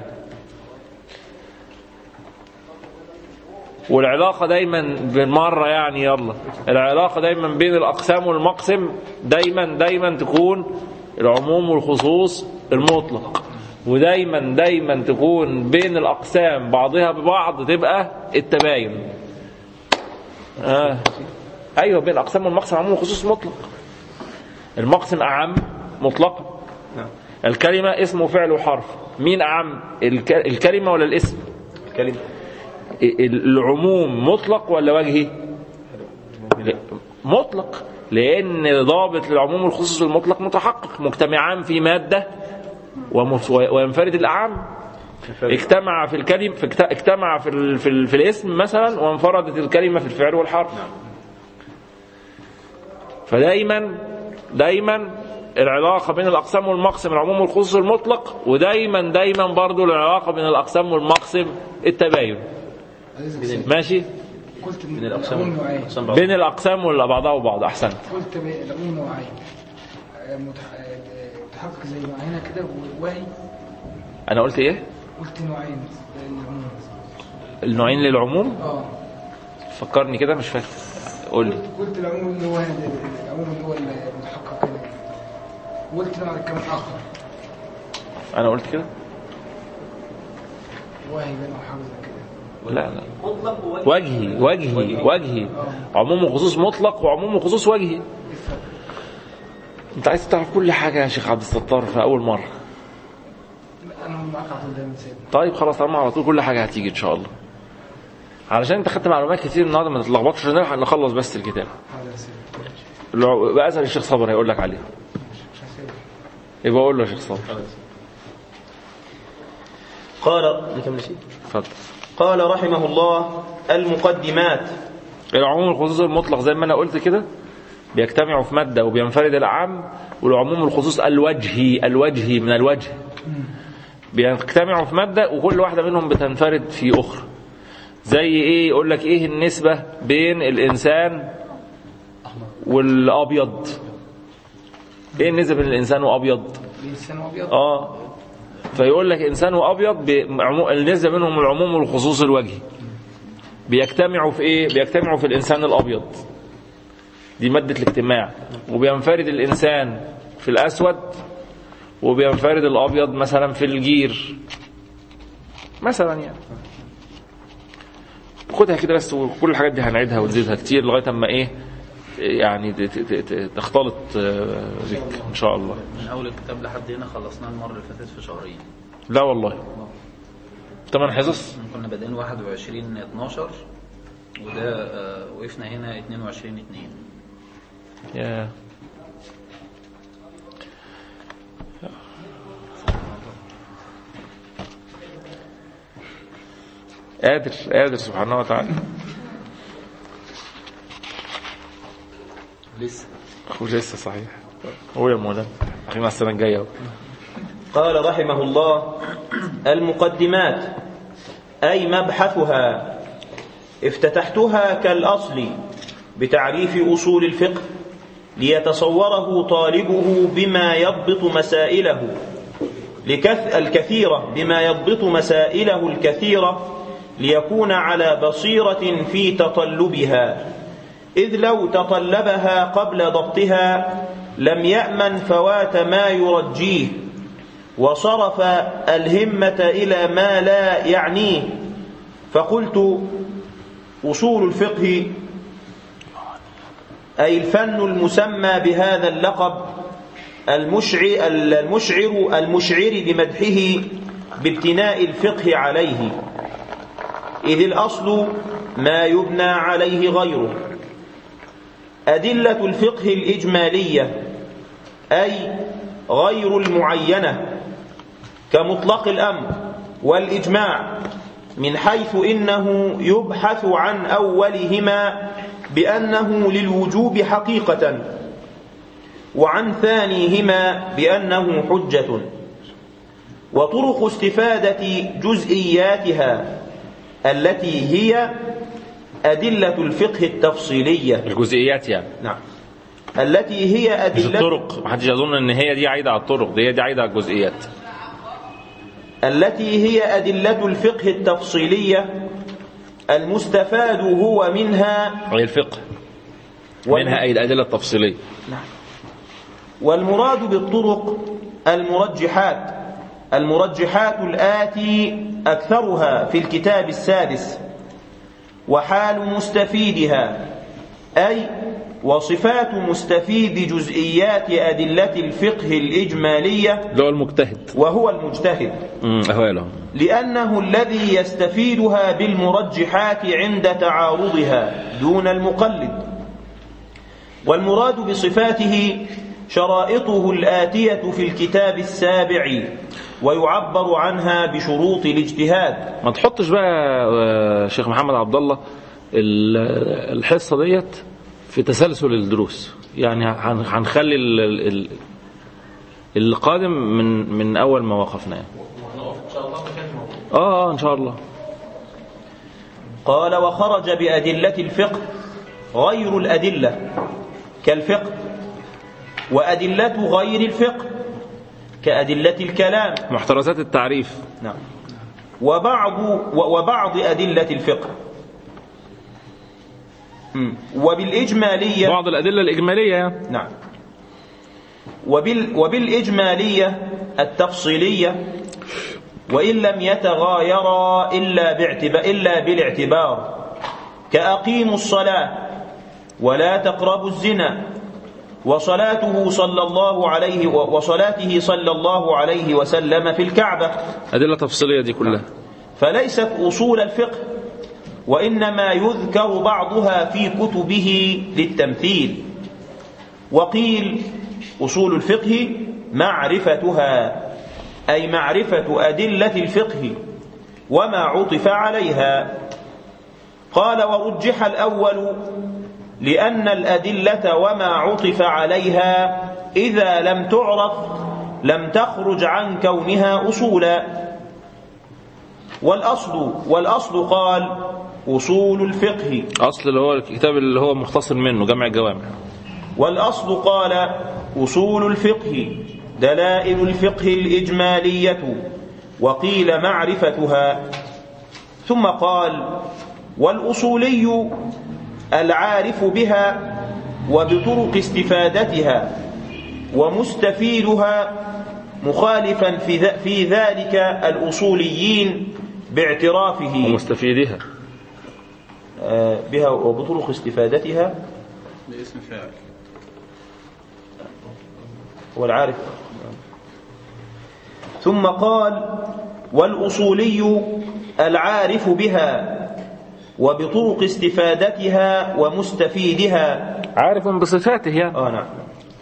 والعلاقة دايما بالمرة يعني يلا العلاقة دايما بين الأقسام والمقسم دايما دايما تكون العموم والخصوص المطلق ودايما دايما تكون بين الأقسام بعضها ببعض تبقى التباين آه. أيوه بين الأقسام والمقسم عموم وخصوص مطلق المقسم أعم مطلقا نعم الكلمة اسم وفعل وحرف مين أعم الك... الكلمة ولا الاسم الكلمة العموم مطلق ولا وجهي مطلق لأن ضابط للعموم والخصوص المطلق متحقق مجتمعان في مادة ومف- وينفرد الأعم اجتمع في الكلمة في اجت- اجتمع في ال... في, ال... في الاسم مثلا وانفردت الكلمة في الفعل والحرف فدايما دايما العلاقة بين الأقسام والمقسم العموم والخصوص المطلق ودايما دايما برضو العلاقة بين الأقسام والمقسم التباين ماشي قلت من ان الأقسام العموم نوعين الأقسام بعض. بين الأقسام ولا بعضها وبعض أحسنت قلت ب- العموم نوعين آه، متح- آه، متحقق زي ما هنا كده وهي أنا قلت إيه قلت نوعين العموم النوعين للعموم اه فكرني كده مش فاكر قول لي قلت العموم اللي هو هذا العموم اللي هو المتحقق هنا وقلت نوع كمان اخر أنا قلت كده وهي بينه حاجه زي كده لا لا وجهي وجهي وجهي عموم وخصوص مطلق وعموم وخصوص وجهي انت عايز تعرف كل حاجه يا شيخ عبد الستار في اول مره انا معاك على طول دايما سيد طيب خلاص طالما على طول كل حاجه هتيجي ان شاء الله علشان انت خدت معلومات كتير النهارده ما تتلخبطش عشان نلحق نخلص بس الكتاب هذا يا سيد لو- بقى اسال الشيخ صبر هيقول لك عليه مش هسيب يبقى اقول له يا شيخ صبر قال نكمل شيء اتفضل قال رحمه الله المقدمات العموم والخصوص المطلق زي ما انا قلت كده بيجتمعوا في ماده وبينفرد العام والعموم والخصوص الوجهي الوجهي من الوجه بيجتمعوا في ماده وكل واحده منهم بتنفرد في اخرى زي ايه يقول لك ايه النسبه بين الانسان والابيض ايه النسبة بين الانسان وابيض الانسان ابيض اه فيقول لك انسان وابيض بعمو- النسبة بينهم العموم والخصوص الوجهي بيجتمعوا في ايه بيجتمعوا في الانسان الابيض دي مادة الاجتماع وبينفرد الانسان في الاسود وبينفرد الابيض مثلا في الجير مثلا يعني خدها كده بس وكل الحاجات دي هنعيدها ونزيدها كتير لغايه اما ايه يعني ت- ت- ت- تختلط آه، بك ان شاء الله من اول الكتاب لحد هنا خلصناه المره اللي فاتت في شهرين لا والله ثمان حصص كنا بادئين 21 12 وده آه، وقفنا هنا 22 2 يا قادر قادر سبحانه وتعالى لسه هو لسه صحيح هو يا مولانا اخينا السنه الجايه أهو. قال رحمه الله المقدمات أي مبحثها افتتحتها كالأصل بتعريف أصول الفقه ليتصوره طالبه بما يضبط مسائله لكث الكثيرة بما يضبط مسائله الكثيرة ليكون على بصيرة في تطلبها إذ لو تطلبها قبل ضبطها لم يأمن فوات ما يرجيه وصرف الهمة إلى ما لا يعنيه فقلت أصول الفقه أي الفن المسمى بهذا اللقب المشعر, المشعر, المشعر بمدحه بابتناء الفقه عليه إذ الأصل ما يبنى عليه غيره أدلة الفقه الإجمالية أي غير المعينة كمطلق الأمر والإجماع من حيث إنه يبحث عن أولهما بأنه للوجوب حقيقة وعن ثانيهما بأنه حجة وطرق استفادة جزئياتها التي هي أدلة الفقه التفصيلية الجزئيات يعني نعم التي هي مش أدلة الطرق محدش يظن ان هي دي عايده على الطرق دي دي عايده على الجزئيات التي هي أدلة الفقه التفصيلية المستفاد هو منها هي الفقه وال- منها اي الادله التفصيليه والمراد بالطرق المرجحات المرجحات الآتي أكثرها في الكتاب السادس وحال مستفيدها أي وصفات مستفيد جزئيات أدلة الفقه الإجمالية اللي هو المجتهد وهو المجتهد امم اهواله لأنه الذي يستفيدها بالمرجحات عند تعارضها دون المقلد والمراد بصفاته شرائطه الآتية في الكتاب السابع ويعبر عنها بشروط الاجتهاد ما تحطش بقى آه، شيخ محمد عبد الله ال- الحصه ديت في تسلسل الدروس يعني هن- هنخلي ال- ال- ال- القادم من من اول ما وقفنا يعني. ان شاء الله مكان موجود اه اه ان شاء الله قال وخرج بأدلة الفقه غير الأدلة كالفقه وأدلة غير الفقه كأدلة الكلام محترزات التعريف نعم وبعض و- وبعض أدلة الفقه مم. وبالإجمالية بعض الادله الاجماليه يعني نعم وبال وبالإجمالية التفصيلية وإن لم يتغايرا إلا, باعتبار إلا بالاعتبار كأقيموا الصلاة ولا تقربوا الزنا وصلاته صلى الله عليه وصلاته صلى الله عليه وسلم في الكعبة ادله تفصيليه دي كلها فليست أصول الفقه وإنما يذكر بعضها في كتبه للتمثيل وقيل أصول الفقه معرفتها أي معرفة أدلة الفقه وما عطف عليها قال ورجح الأول لأن الأدلة وما عطف عليها إذا لم تعرف لم تخرج عن كونها أصولا والأصل والأصل قال أصول الفقه اصل اللي هو الكتاب اللي هو مختصر منه جمع الجوامع والأصل قال أصول الفقه دلائل الفقه الإجمالية وقيل معرفتها ثم قال والأصولي العارف بها وبطرق استفادتها ومستفيدها مخالفا في ذ- في ذلك الأصوليين باعترافه ومستفيدها آه، بها وبطرق استفادتها باسم فاعل هو العارف ثم قال والأصولي العارف بها وبطرق استفادتها ومستفيدها عارف بصفاته يعني آه نعم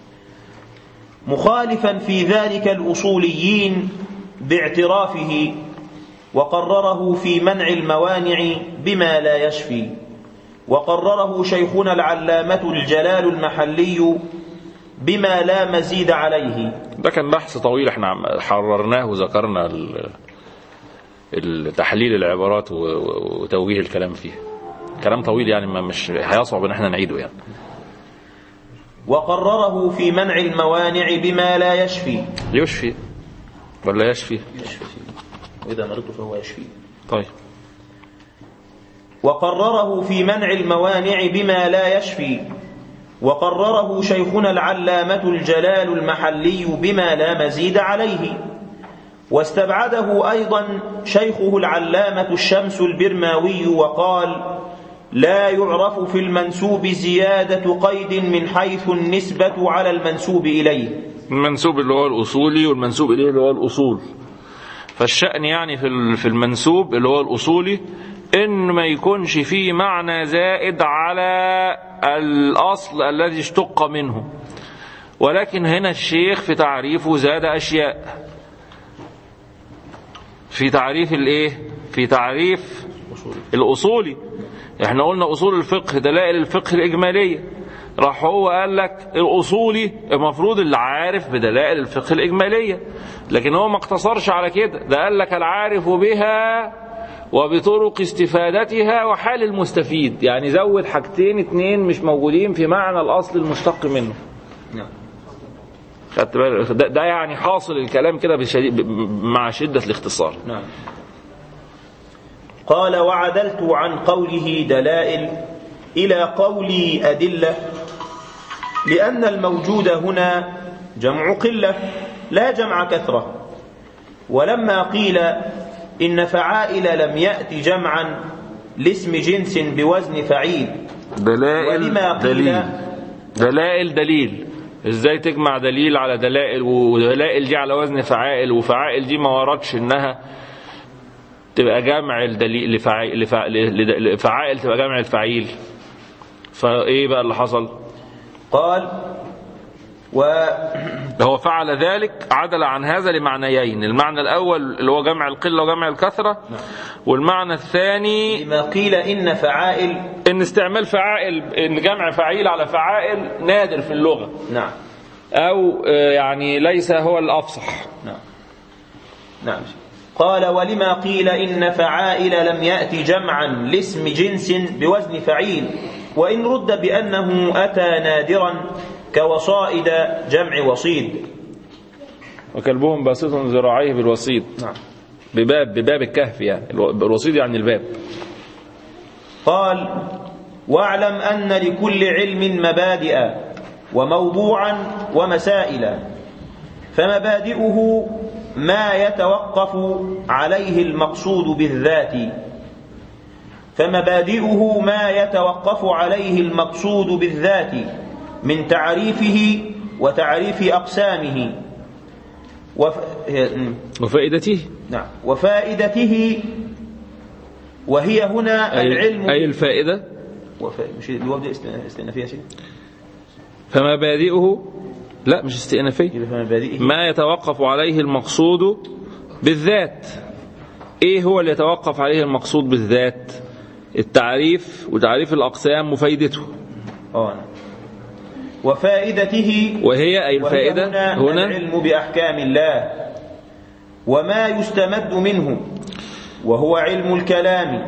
مخالفا في ذلك الأصوليين باعترافه وقرره في منع الموانع بما لا يشفي وقرره شيخنا العلامة الجلال المحلي بما لا مزيد عليه ده كان بحث طويل احنا عم- حررناه وذكرنا ال- التحليل العبارات و- و- وتوجيه الكلام فيه كلام طويل يعني ما مش هيصعب ان احنا نعيده يعني وقرره في منع الموانع بما لا يشفي يشفي ولا يشفي يشفي وإذا مرضت فهو يشفي طيب وقرره في منع الموانع بما لا يشفي وقرره شيخنا العلامة الجلال المحلي بما لا مزيد عليه واستبعده أيضا شيخه العلامة الشمس البرماوي وقال لا يعرف في المنسوب زيادة قيد من حيث النسبة على المنسوب إليه المنسوب اللي هو الأصولي والمنسوب إليه اللي هو الأصول فالشأن يعني في ال- في المنسوب اللي هو الأصولي إن ما يكونش فيه معنى زائد على الأصل الذي اشتق منه ولكن هنا الشيخ في تعريفه زاد أشياء في تعريف الإيه؟ في تعريف الأصولي احنا قلنا أصول الفقه دلائل الفقه الإجمالية راح هو قال لك الأصولي المفروض اللي عارف بدلائل الفقه الإجمالية لكن هو ما اقتصرش على كده ده قال لك العارف بها وبطرق استفادتها وحال المستفيد يعني زود حاجتين اتنين مش موجودين في معنى الأصل المشتق منه نعم خدت بالك ده, ده يعني حاصل الكلام كده بشديد ب- مع شدة الاختصار نعم قال وعدلت عن قوله دلائل إلى قولي أدلة لأن الموجود هنا جمع قلة لا جمع كثرة ولما قيل إن فعائل لم يأت جمعا لاسم جنس بوزن فعيل دلائل ولما قيل دليل دلائل دليل ازاي تجمع دليل على دلائل ودلائل دي على وزن فعائل وفعائل دي ما وردش انها تبقى جمع الدليل لفعائل, لفعائل, لفعائل تبقى جمع الفعيل فايه بقى اللي حصل قال و هو فعل ذلك عدل عن هذا لمعنيين المعنى الأول اللي هو جمع القلة وجمع الكثرة والمعنى الثاني لما قيل إن فعائل ان استعمال فعائل ان جمع فعيل على فعائل نادر في اللغة نعم او آه، يعني ليس هو الافصح نعم نعم قال ولما قيل إن فعائل لم يأت جمعا لاسم جنس بوزن فعيل وإن رد بأنه أتى نادرا كوصائد جمع وصيد وكلبهم باسط ذراعيه بالوسيط نعم بباب بباب الكهف يعني الو- الوسيط يعني الباب قال واعلم أن لكل علم مبادئ وموضوعا ومسائل فمبادئه ما يتوقف عليه المقصود بالذات فمبادئه ما يتوقف عليه المقصود بالذات من تعريفه وتعريف أقسامه وف... وفائدته نعم وفائدته وهي هنا أي, العلم أي الفائدة وف... مش الواو دي استئنا- استئنافية يا سيدي فمبادئه لا مش استئنافية يبقى فمبادئه ما يتوقف عليه المقصود بالذات ايه هو اللي يتوقف عليه المقصود بالذات التعريف وتعريف الأقسام وفائدته اه نعم وفائدته وهي أي وهي الفائدة هنا, هنا العلم بأحكام الله وما يستمد منه وهو علم الكلام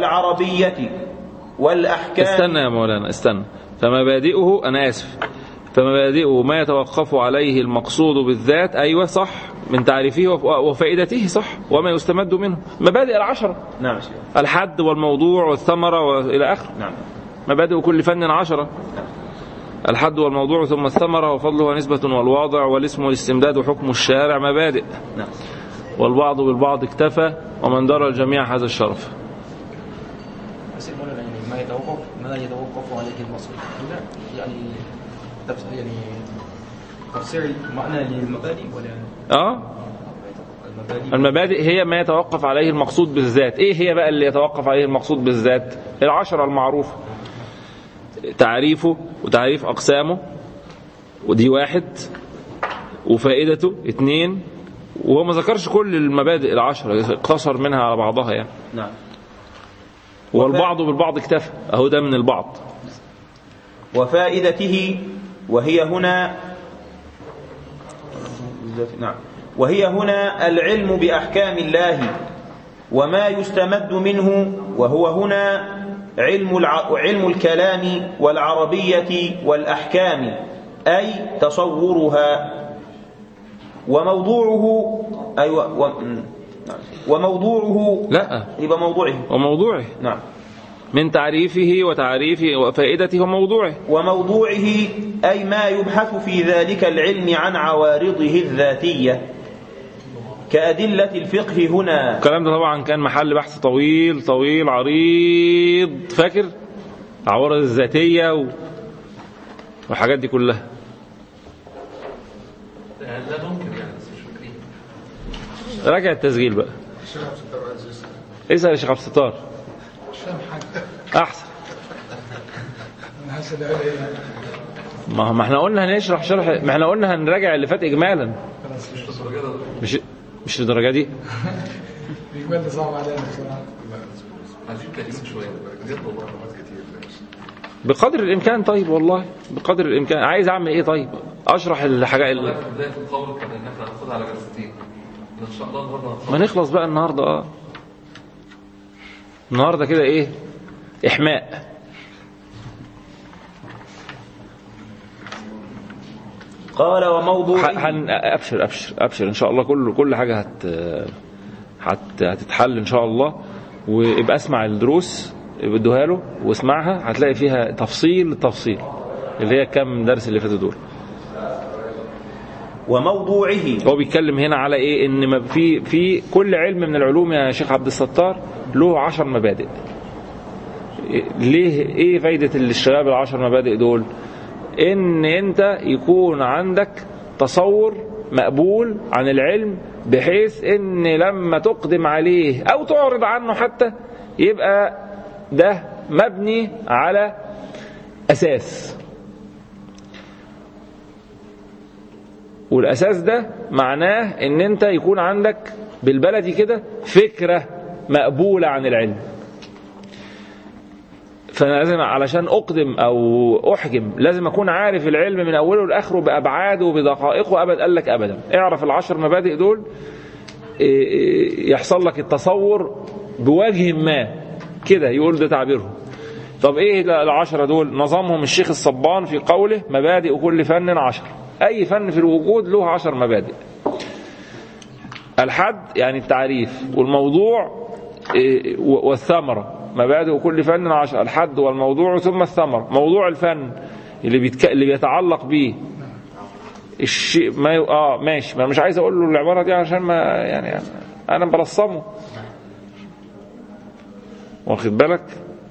والعربية والأحكام استنى يا مولانا استنى فمبادئه أنا آسف فمبادئه ما يتوقف عليه المقصود بالذات أيوة صح من تعريفه وف- وفائدته صح وما يستمد منه مبادئ العشرة نعم يا شيخ. الحد والموضوع والثمرة وإلى آخره نعم مبادئ كل فن عشرة الحد والموضوع ثم الثمرة وفضله ونسبة والواضع والاسم والاستمداد وحكم الشارع مبادئ نعم والبعض بالبعض اكتفى ومن درى الجميع هذا الشرف بس المولى يعني ما يتوقف ما يتوقف عليه المصدر هنا يعني تفسير يعني تفسير معنى للمبادئ ولا اه المبادئ المبادئ هي ما يتوقف عليه المقصود بالذات ايه هي بقى اللي يتوقف عليه المقصود بالذات العشرة المعروفة تعريفه وتعريف أقسامه ودي واحد وفائدته اتنين وهو ما ذكرش كل المبادئ العشرة اقتصر منها على بعضها يعني نعم والبعض بالبعض اكتفى اهو ده من البعض وفائدته وهي هنا نعم وهي هنا العلم بأحكام الله وما يستمد منه وهو هنا علم الع... علم الكلام والعربية والأحكام أي تصورها وموضوعه أيوة و... وموضوعه لا يبقى موضوعه وموضوعه نعم من تعريفه وتعريفه وفائدته وموضوعه وموضوعه أي ما يبحث في ذلك العلم عن عوارضه الذاتية كأدلة الفقه هنا الكلام ده طبعا كان محل بحث طويل طويل عريض فاكر العوارض الذاتية و... والحاجات دي كلها لا ممكن يعني بس مش فاكرين راجع التسجيل بقى اسأل يا شيخ عبد الستار مش فاهم حاجه أحسن انا حاسس ان هو ايه ما ما احنا قلنا هنشرح شرح ما احنا قلنا هنراجع اللي فات إجمالا مش مش للدرجة دي الاجمال ده صعب علينا بصراحه عايزين تقييم شويه بجد والله بقدر الإمكان طيب والله بقدر الإمكان عايز أعمل إيه طيب أشرح الحاجات اللي... في بدايه القول كان ان احنا هناخدها على جلستين ان شاء الله النهارده هنخلص. ما نخلص بقى النهارده اه النهارده كده ايه احماء قال وموضوعه ح- هن ابشر ابشر ابشر ان شاء الله كل كل حاجه هت هت هتتحل ان شاء الله وابقى اسمع الدروس بدوها له واسمعها هتلاقي فيها تفصيل التفصيل اللي هي كام درس اللي فاتوا دول وموضوعه هو بيتكلم هنا على ايه ان ما في في كل علم من العلوم يا شيخ عبد الستار له عشر مبادئ إيه- ليه ايه فايدة الاشتغال بالعشر مبادئ دول ان انت يكون عندك تصور مقبول عن العلم بحيث ان لما تقدم عليه او تعرض عنه حتى يبقى ده مبني على اساس والاساس ده معناه ان انت يكون عندك بالبلدي كده فكره مقبوله عن العلم فانا لازم علشان اقدم او احجم لازم اكون عارف العلم من اوله لاخره بابعاده وبدقائقه ابد قال لك ابدا اعرف العشر مبادئ دول إيه إيه يحصل لك التصور بوجه ما كده يقول ده تعبيرهم طب ايه العشرة دول نظمهم الشيخ الصبان في قوله مبادئ كل فن عشر اي فن في الوجود له عشر مبادئ الحد يعني التعريف والموضوع إيه، والثمرة مبادئ كل فن عشر الحد والموضوع ثم الثمرة موضوع الفن اللي بيتك... اللي بيتعلق بيه الشيء ما ي... اه ماشي ما أنا مش عايز اقول له العباره دي عشان ما يعني انا برصمه واخد بالك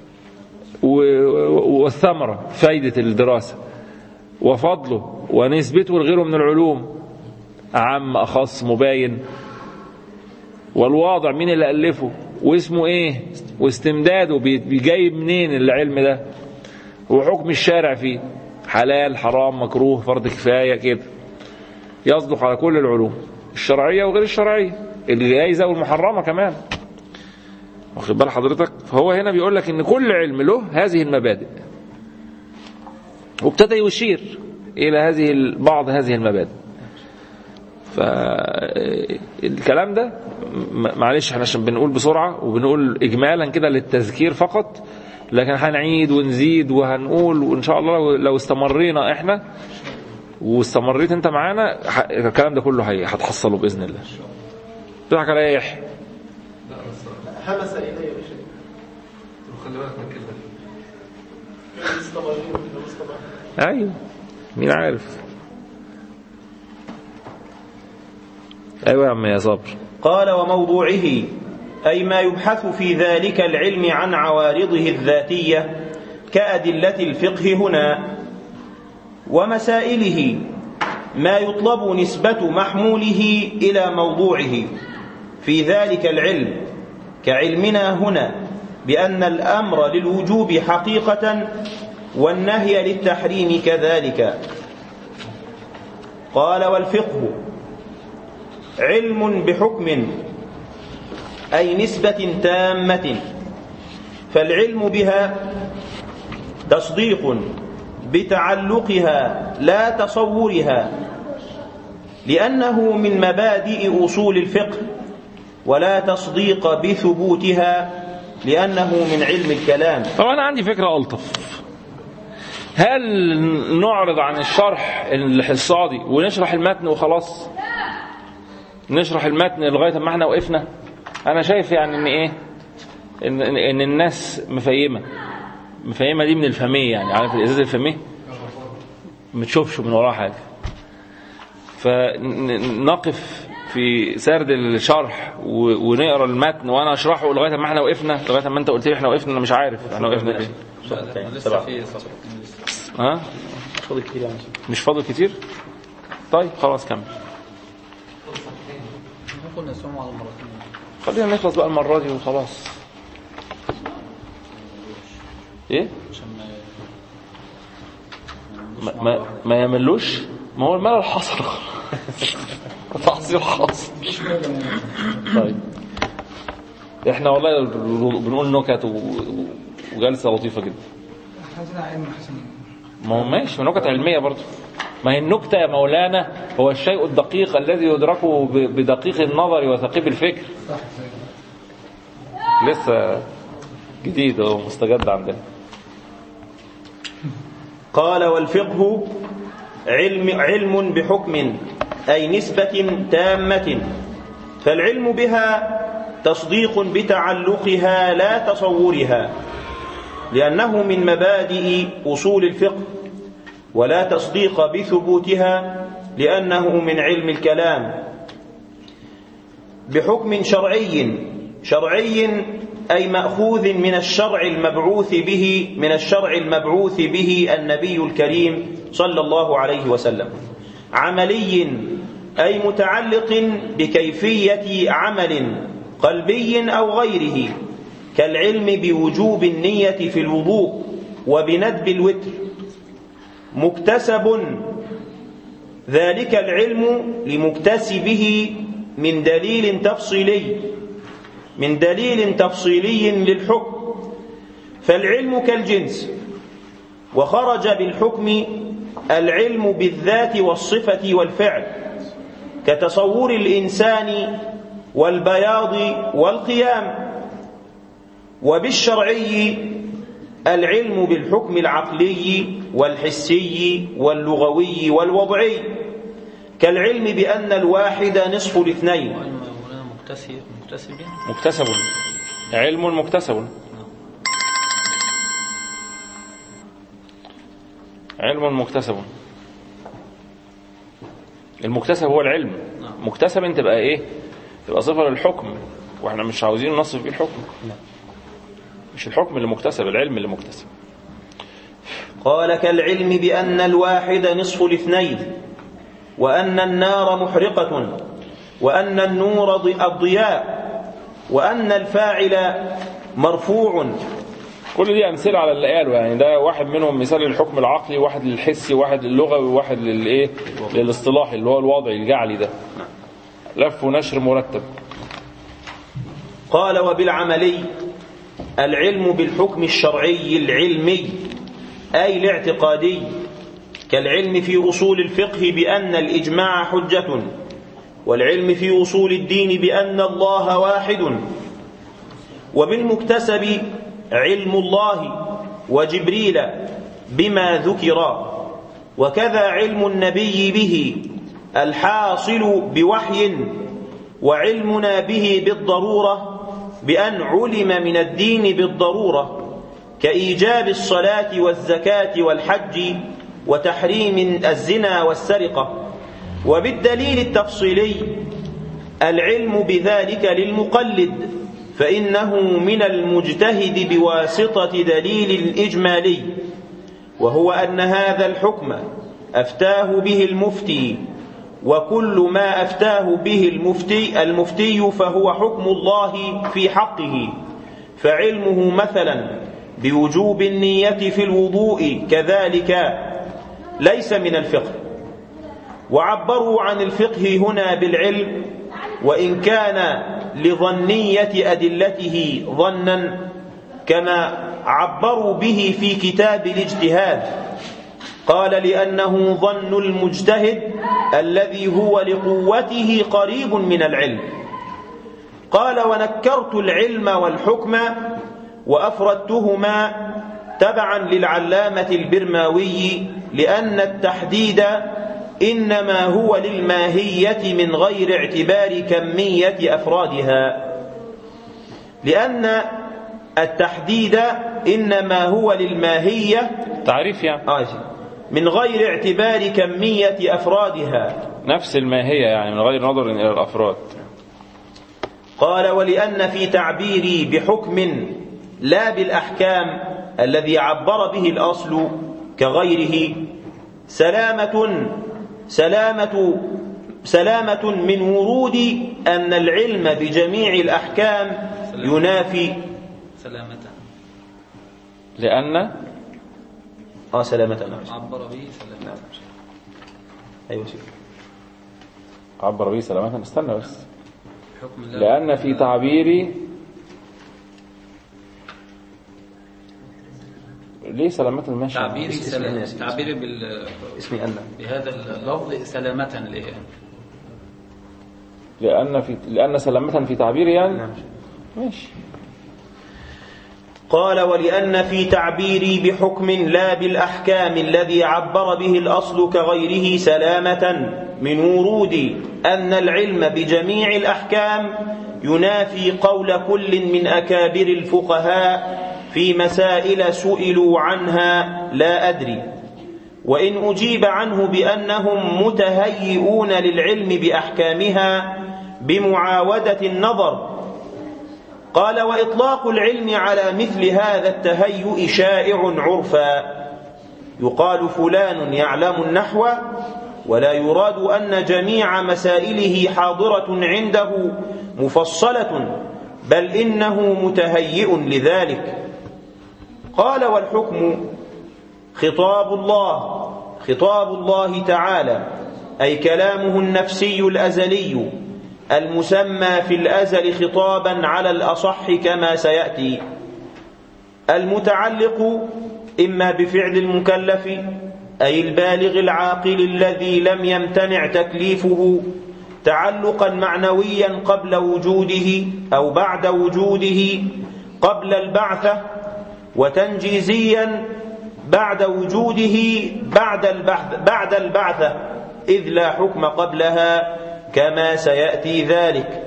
و- والثمرة فايدة الدراسة وفضله ونسبته لغيره من العلوم عام أخص مباين والواضع مين اللي ألفه واسمه ايه واستمداده بي- بيجايب منين العلم ده وحكم الشارع فيه حلال حرام مكروه فرض كفاية كده يصدق على كل العلوم الشرعية وغير الشرعية الجائزة والمحرمة كمان واخد بال حضرتك فهو هنا بيقول لك ان كل علم له هذه المبادئ وابتدى يشير الى هذه ال- بعض هذه المبادئ فالكلام ده م- معلش احنا عشان بنقول بسرعه وبنقول اجمالا كده للتذكير فقط لكن هنعيد ونزيد وهنقول وان شاء الله لو- لو استمرينا احنا واستمريت انت معانا ح- الكلام ده كله هي- هتحصله باذن الله بتضحك على ايه يا يحيى لا بس همس إلي بشيء خلي بالك من الكلمة دي مستمرين كده مستمرين ايوه مين عارف ايوه يا عم يا صبر قال وموضوعه أي ما يبحث في ذلك العلم عن عوارضه الذاتية كأدلة الفقه هنا ومسائله ما يطلب نسبة محموله إلى موضوعه في ذلك العلم كعلمنا هنا بأن الأمر للوجوب حقيقة والنهي للتحريم كذلك قال والفقه علم بحكم أي نسبة تامة فالعلم بها تصديق بتعلقها لا تصورها لأنه من مبادئ أصول الفقه ولا تصديق بثبوتها لأنه من علم الكلام طب انا عندي فكره الطف هل نعرض عن الشرح الحصادي ونشرح المتن وخلاص نشرح المتن لغايه ما احنا وقفنا انا شايف يعني ان ايه ان, إن, إن الناس مفيمه مفيمه دي من الفميه يعني عارف الازاز الفميه ما تشوفش من وراه حاجه فنقف في سرد الشرح و- ونقرا المتن وانا اشرحه لغايه ما احنا وقفنا لغايه ما انت قلت لي احنا وقفنا انا مش عارف احنا وقفنا فين لسه في صفحة ها فاضل كتير يعني مش فاضل كتير طيب خلاص كمل ممكن نسمعهم على مرتين خلينا نخلص بقى المره دي وخلاص ايه عشان ما, ما ما, ما يملوش ما هو الملل حصل تحصيل حاصل طيب احنا والله بنقول نكت و- و- وجلسه لطيفه جدا احنا عايزين علم حسن ما هو ماشي نكت علميه برضه ما هي النكته يا مولانا هو الشيء الدقيق الذي يدركه ب- بدقيق النظر وثقيب الفكر صح لسه جديد اهو مستجد عندنا قال والفقه علم, علم بحكم أي نسبة تامة فالعلم بها تصديق بتعلقها لا تصورها لأنه من مبادئ أصول الفقه ولا تصديق بثبوتها لأنه من علم الكلام بحكم شرعي شرعي أي مأخوذ من الشرع المبعوث به من الشرع المبعوث به النبي الكريم صلى الله عليه وسلم عملي أي متعلق بكيفية عمل قلبي أو غيره كالعلم بوجوب النية في الوضوء وبندب الوتر مكتسب ذلك العلم لمكتسبه من دليل تفصيلي من دليل تفصيلي للحكم فالعلم كالجنس وخرج بالحكم العلم بالذات والصفة والفعل كتصور الإنسان والبياض والقيام وبالشرعي العلم بالحكم العقلي والحسي واللغوي والوضعي كالعلم بأن الواحد نصف الاثنين علم مولانا مكتسب مكتسب يعني مكتسب علم مكتسب علم مكتسب المكتسب هو العلم مكتسب تبقى ايه تبقى صفة للحكم واحنا مش عاوزين نصف بيه الحكم مش الحكم اللي مكتسب العلم اللي مكتسب قال كالعلم بأن الواحد نصف الاثنين وأن النار محرقة وأن النور ض- الضياء وأن الفاعل مرفوع كل دي امثله على اللي قاله يعني ده واحد منهم مثال للحكم العقلي واحد للحسي واحد للغوي وواحد للايه للاصطلاحي اللي هو الوضعي الجعلي ده لف ونشر مرتب قال وبالعملي العلم بالحكم الشرعي العلمي أي الاعتقادي كالعلم في أصول الفقه بأن الإجماع حجة والعلم في أصول الدين بأن الله واحد وبالمكتسب علم الله وجبريل بما ذكر وكذا علم النبي به الحاصل بوحي وعلمنا به بالضرورة بأن علم من الدين بالضرورة كإيجاب الصلاة والزكاة والحج وتحريم الزنا والسرقة وبالدليل التفصيلي العلم بذلك للمقلد فإنه من المجتهد بواسطة دليل الإجمالي وهو أن هذا الحكم أفتاه به المفتي وكل ما أفتاه به المفتي المفتي فهو حكم الله في حقه فعلمه مثلا بوجوب النية في الوضوء كذلك ليس من الفقه وعبروا عن الفقه هنا بالعلم وإن كان لظنية أدلته ظنا كما عبروا به في كتاب الاجتهاد قال لأنه ظن المجتهد الذي هو لقوته قريب من العلم قال ونكرت العلم والحكم وأفردتهما تبعا للعلامة البرماوي لأن التحديد إنما هو للماهية من غير اعتبار كمية أفرادها لأن التحديد إنما هو للماهية تعريف يعني آه من غير اعتبار كمية أفرادها نفس الماهية يعني من غير نظر إلى الأفراد قال ولأن في تعبيري بحكم لا بالأحكام الذي عبر به الأصل كغيره سلامة سلامة سلامة من ورود أن العلم بجميع الأحكام ينافي سلامة لأن آه سلامة نعم عبر به سلامة أيوة سيدي عبر به سلامة استنى بس حكم الله لأن في تعبيري ليه سلامة الماشي تعبيري اسم- سلامة اسم- اسم- تعبيري بال اسمي أنا بهذا اللفظ سلامة ليه لأن في لأن سلامة في تعبيري يعني نعم ماشي قال ولأن في تعبيري بحكم لا بالأحكام الذي عبر به الأصل كغيره سلامة من ورود أن العلم بجميع الأحكام ينافي قول كل من أكابر الفقهاء في مسائل سئلوا عنها لا أدري وإن أجيب عنه بأنهم متهيئون للعلم بأحكامها بمعاودة النظر قال وإطلاق العلم على مثل هذا التهيؤ شائع عرفا يقال فلان يعلم النحو ولا يراد أن جميع مسائله حاضرة عنده مفصلة بل إنه متهيئ لذلك قال والحكم خطاب الله خطاب الله تعالى أي كلامه النفسي الأزلي المسمى في الأزل خطابا على الأصح كما سيأتي المتعلق إما بفعل المكلف أي البالغ العاقل الذي لم يمتنع تكليفه تعلقا معنويا قبل وجوده أو بعد وجوده قبل البعثة وتنجيزيا بعد وجوده بعد البعث بعد البعثة إذ لا حكم قبلها كما سيأتي ذلك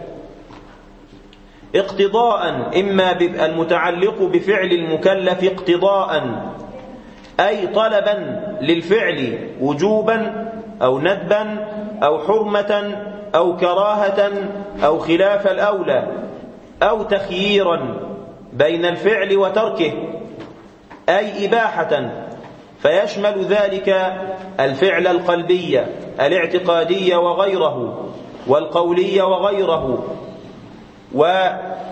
اقتضاء إما المتعلق بفعل المكلف اقتضاء أي طلبا للفعل وجوبا أو ندبا أو حرمة أو كراهة أو خلاف الأولى أو تخييرا بين الفعل وتركه أي إباحة فيشمل ذلك الفعل القلبي الاعتقادي وغيره والقولي وغيره و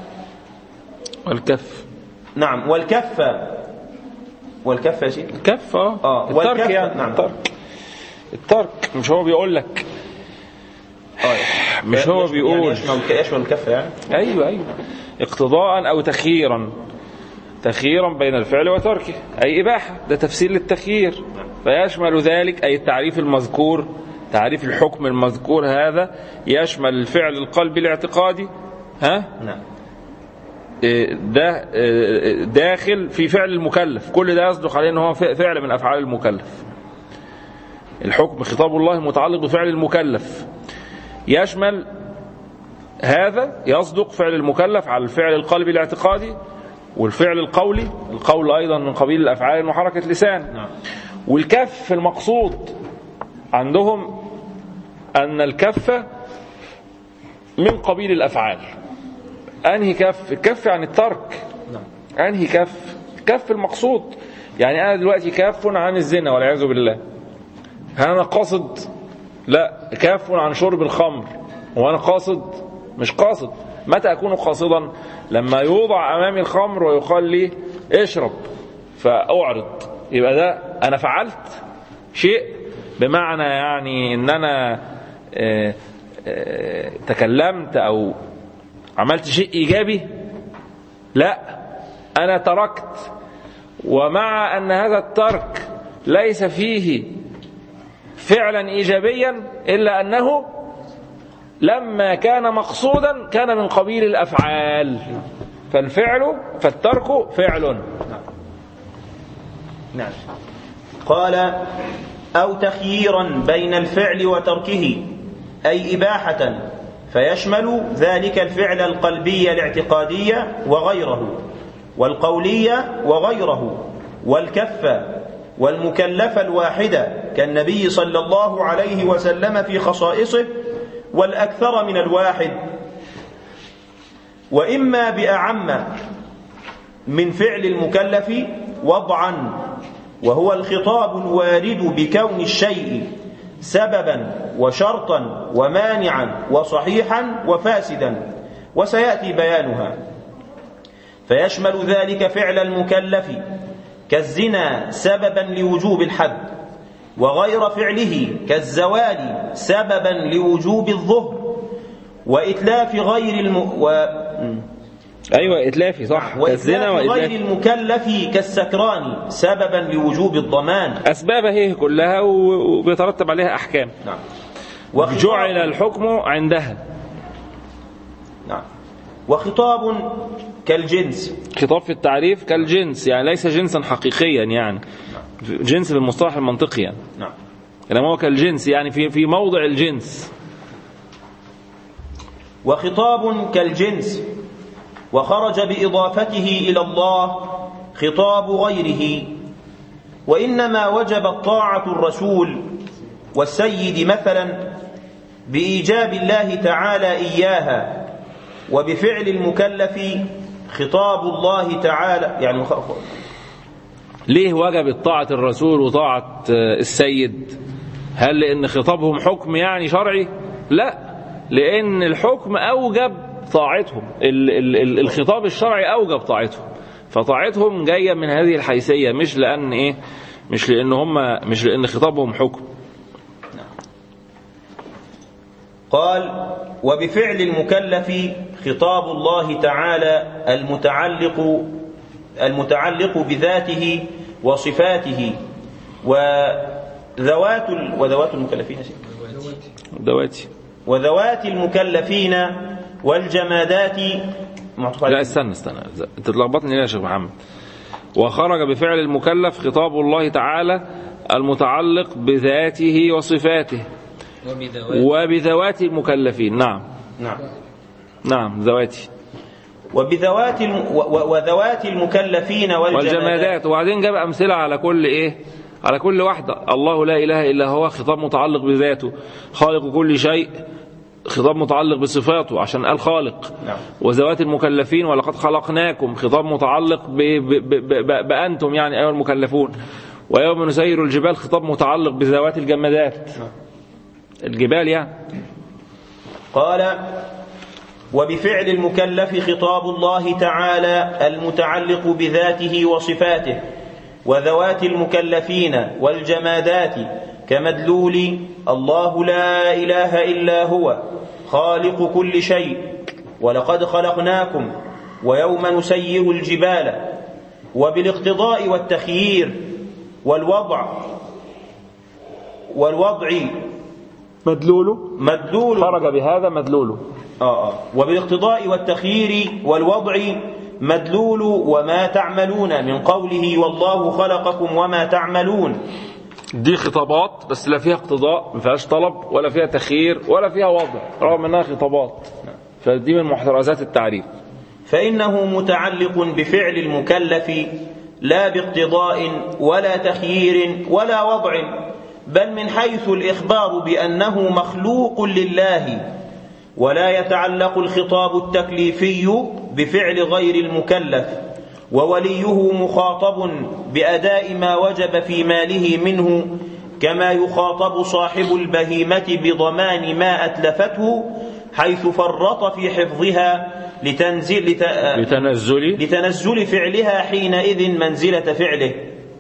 والكف نعم والكف والكف يا سيدي الكف اه آه، الترك والكف، يعني نعم. الترك الترك مش هو بيقول لك آه. مش هو يشمل- بيقول. يعني يشمل يشمل الكف يعني ايوه ايوه اقتضاء او تخييرا تخييرا بين الفعل وتركه اي اباحه ده تفسير للتخيير فيشمل ذلك اي التعريف المذكور تعريف الحكم المذكور هذا يشمل الفعل القلبي الاعتقادي ها نعم إيه، ده إيه، داخل في فعل المكلف كل ده يصدق عليه ان هو ف- فعل من افعال المكلف الحكم خطاب الله المتعلق بفعل المكلف يشمل هذا يصدق فعل المكلف على الفعل القلبي الاعتقادي والفعل القولي القول أيضا من قبيل الأفعال وحركة لسان نعم. والكف المقصود عندهم أن الكف من قبيل الأفعال أنهي كف الكف عن الترك أنهي كف كف المقصود يعني أنا دلوقتي كاف عن الزنا والعياذ بالله هل أنا قاصد لا كاف عن شرب الخمر وأنا قاصد مش قاصد متى أكون قاصدا لما يوضع أمامي الخمر ويقال لي اشرب فأعرض يبقى ده أنا فعلت شيء بمعنى يعني ان انا آه، آه، تكلمت او عملت شيء ايجابي لا انا تركت ومع ان هذا الترك ليس فيه فعلا ايجابيا الا انه لما كان مقصودا كان من قبيل الافعال فالفعل فالترك فعل نعم قال أو تخييرا بين الفعل وتركه أي إباحة فيشمل ذلك الفعل القلبي الاعتقادي وغيره والقولي وغيره والكف والمكلف الواحدة كالنبي صلى الله عليه وسلم في خصائصه والأكثر من الواحد وإما بأعم من فعل المكلف وضعا وهو الخطاب الوارد بكون الشيء سببا وشرطا ومانعا وصحيحا وفاسدا وسياتي بيانها فيشمل ذلك فعل المكلف كالزنا سببا لوجوب الحد وغير فعله كالزوال سببا لوجوب الظهر وإتلاف غير الم... و... ايوه اتلافي صح كالزنا وإتلاف غير وإتلافي المكلف كالسكران سببا لوجوب الضمان اسباب هي كلها و- وبيترتب عليها احكام نعم جعل الحكم عندها نعم وخطاب كالجنس خطاب في التعريف كالجنس يعني ليس جنسا حقيقيا يعني جنس بالمصطلح المنطقي يعني نعم انما هو كالجنس يعني في في موضع الجنس وخطاب كالجنس وخرج بإضافته إلى الله خطاب غيره وإنما وجبت طاعة الرسول والسيد مثلا بإيجاب الله تعالى إياها وبفعل المكلف خطاب الله تعالى يعني خ- ليه وجبت طاعة الرسول وطاعة آه، السيد هل لأن خطابهم حكم يعني شرعي لا لأن الحكم أوجب طاعتهم ال- ال- ال- الخطاب الشرعي أوجب طاعتهم فطاعتهم جاية من هذه الحيثية مش لأن إيه مش لأن هم مش لأن خطابهم حكم قال وبفعل المكلف خطاب الله تعالى المتعلق المتعلق بذاته وصفاته وذوات ال- وذوات المكلفين يا سيدي. دواتي وذوات المكلفين والجمادات معطوف عليه. لا استنى استنى انت تلخبطني ليه يا شيخ محمد وخرج بفعل المكلف خطاب الله تعالى المتعلق بذاته وصفاته وبذوات المكلفين نعم نعم نعم ذواتي وبذوات الم... و... و... وذوات المكلفين والجمادات, والجمادات وبعدين جاب أمثلة على كل إيه على كل واحدة الله لا إله إلا هو خطاب متعلق بذاته خالق كل شيء خطاب متعلق بصفاته عشان قال خالق نعم. وذوات المكلفين ولقد خلقناكم خطاب متعلق ب... ب... ب... ب... بأنتم يعني أيها المكلفون ويوم نسير الجبال خطاب متعلق بذوات الجمادات الجبال يعني قال وبفعل المكلف خطاب الله تعالى المتعلق بذاته وصفاته وذوات المكلفين والجمادات كمدلول الله لا إله إلا هو خالق كل شيء ولقد خلقناكم ويوم نسير الجبال وبالاقتضاء والتخيير والوضع والوضع مدلوله مدلول خرج بهذا مدلوله آه آه. وبالاقتضاء والتخيير والوضع مدلول وما تعملون من قوله والله خلقكم وما تعملون دي خطابات بس لا فيها اقتضاء ما فيهاش طلب ولا فيها تخيير ولا فيها وضع رغم انها خطابات فدي من محترزات التعريف فإنه متعلق بفعل المكلف لا باقتضاء ولا تخيير ولا وضع بل من حيث الإخبار بأنه مخلوق لله ولا يتعلق الخطاب التكليفي بفعل غير المكلف ووليه مخاطب بأداء ما وجب في ماله منه كما يخاطب صاحب البهيمة بضمان ما أتلفته حيث فرط في حفظها لتنزل لت... لتنزل لتنزل فعلها حينئذ منزلة فعله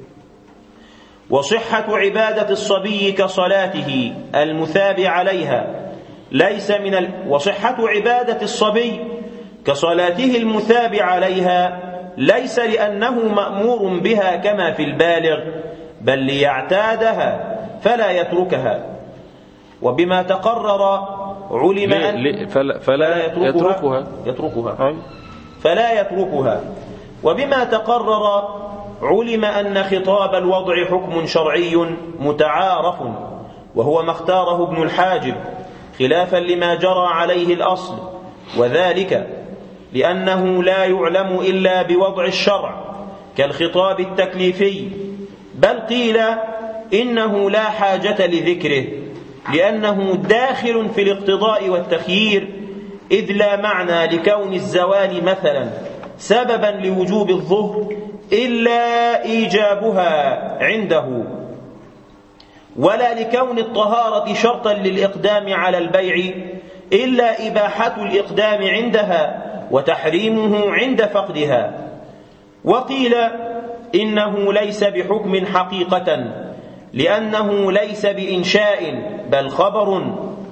وصحة عبادة الصبي كصلاته المثاب عليها ليس من ال... وصحة عبادة الصبي كصلاته المثاب عليها ليس لأنه مأمور بها كما في البالغ بل ليعتادها فلا يتركها وبما تقرر علم ليه- أن ليه- فلا, فلا يتركها يتركها أي. فلا يتركها وبما تقرر علم أن خطاب الوضع حكم شرعي متعارف وهو ما اختاره ابن الحاجب خلافا لما جرى عليه الأصل وذلك لأنه لا يعلم إلا بوضع الشرع كالخطاب التكليفي بل قيل إنه لا حاجة لذكره لأنه داخل في الاقتضاء والتخيير إذ لا معنى لكون الزوال مثلا سببا لوجوب الظهر إلا إيجابها عنده ولا لكون الطهارة شرطا للإقدام على البيع إلا إباحة الإقدام عندها وتحريمه عند فقدها وقيل إنه ليس بحكم حقيقة لأنه ليس بإنشاء بل خبر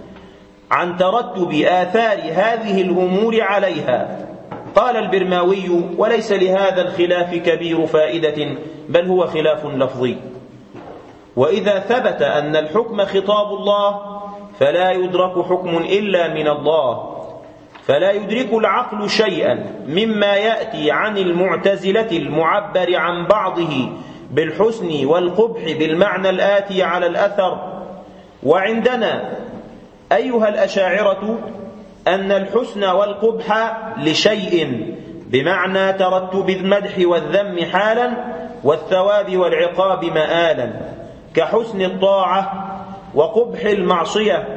عن ترتب آثار هذه الأمور عليها قال البرماوي وليس لهذا الخلاف كبير فائدة بل هو خلاف لفظي وإذا ثبت أن الحكم خطاب الله فلا يدرك حكم إلا من الله فلا يدرك العقل شيئا مما يأتي عن المعتزلة المعبر عن بعضه بالحسن والقبح بالمعنى الآتي على الأثر وعندنا أيها الأشاعرة أن الحسن والقبح لشيء بمعنى ترتب المدح والذم حالا والثواب والعقاب مآلا كحسن الطاعة وقبح المعصية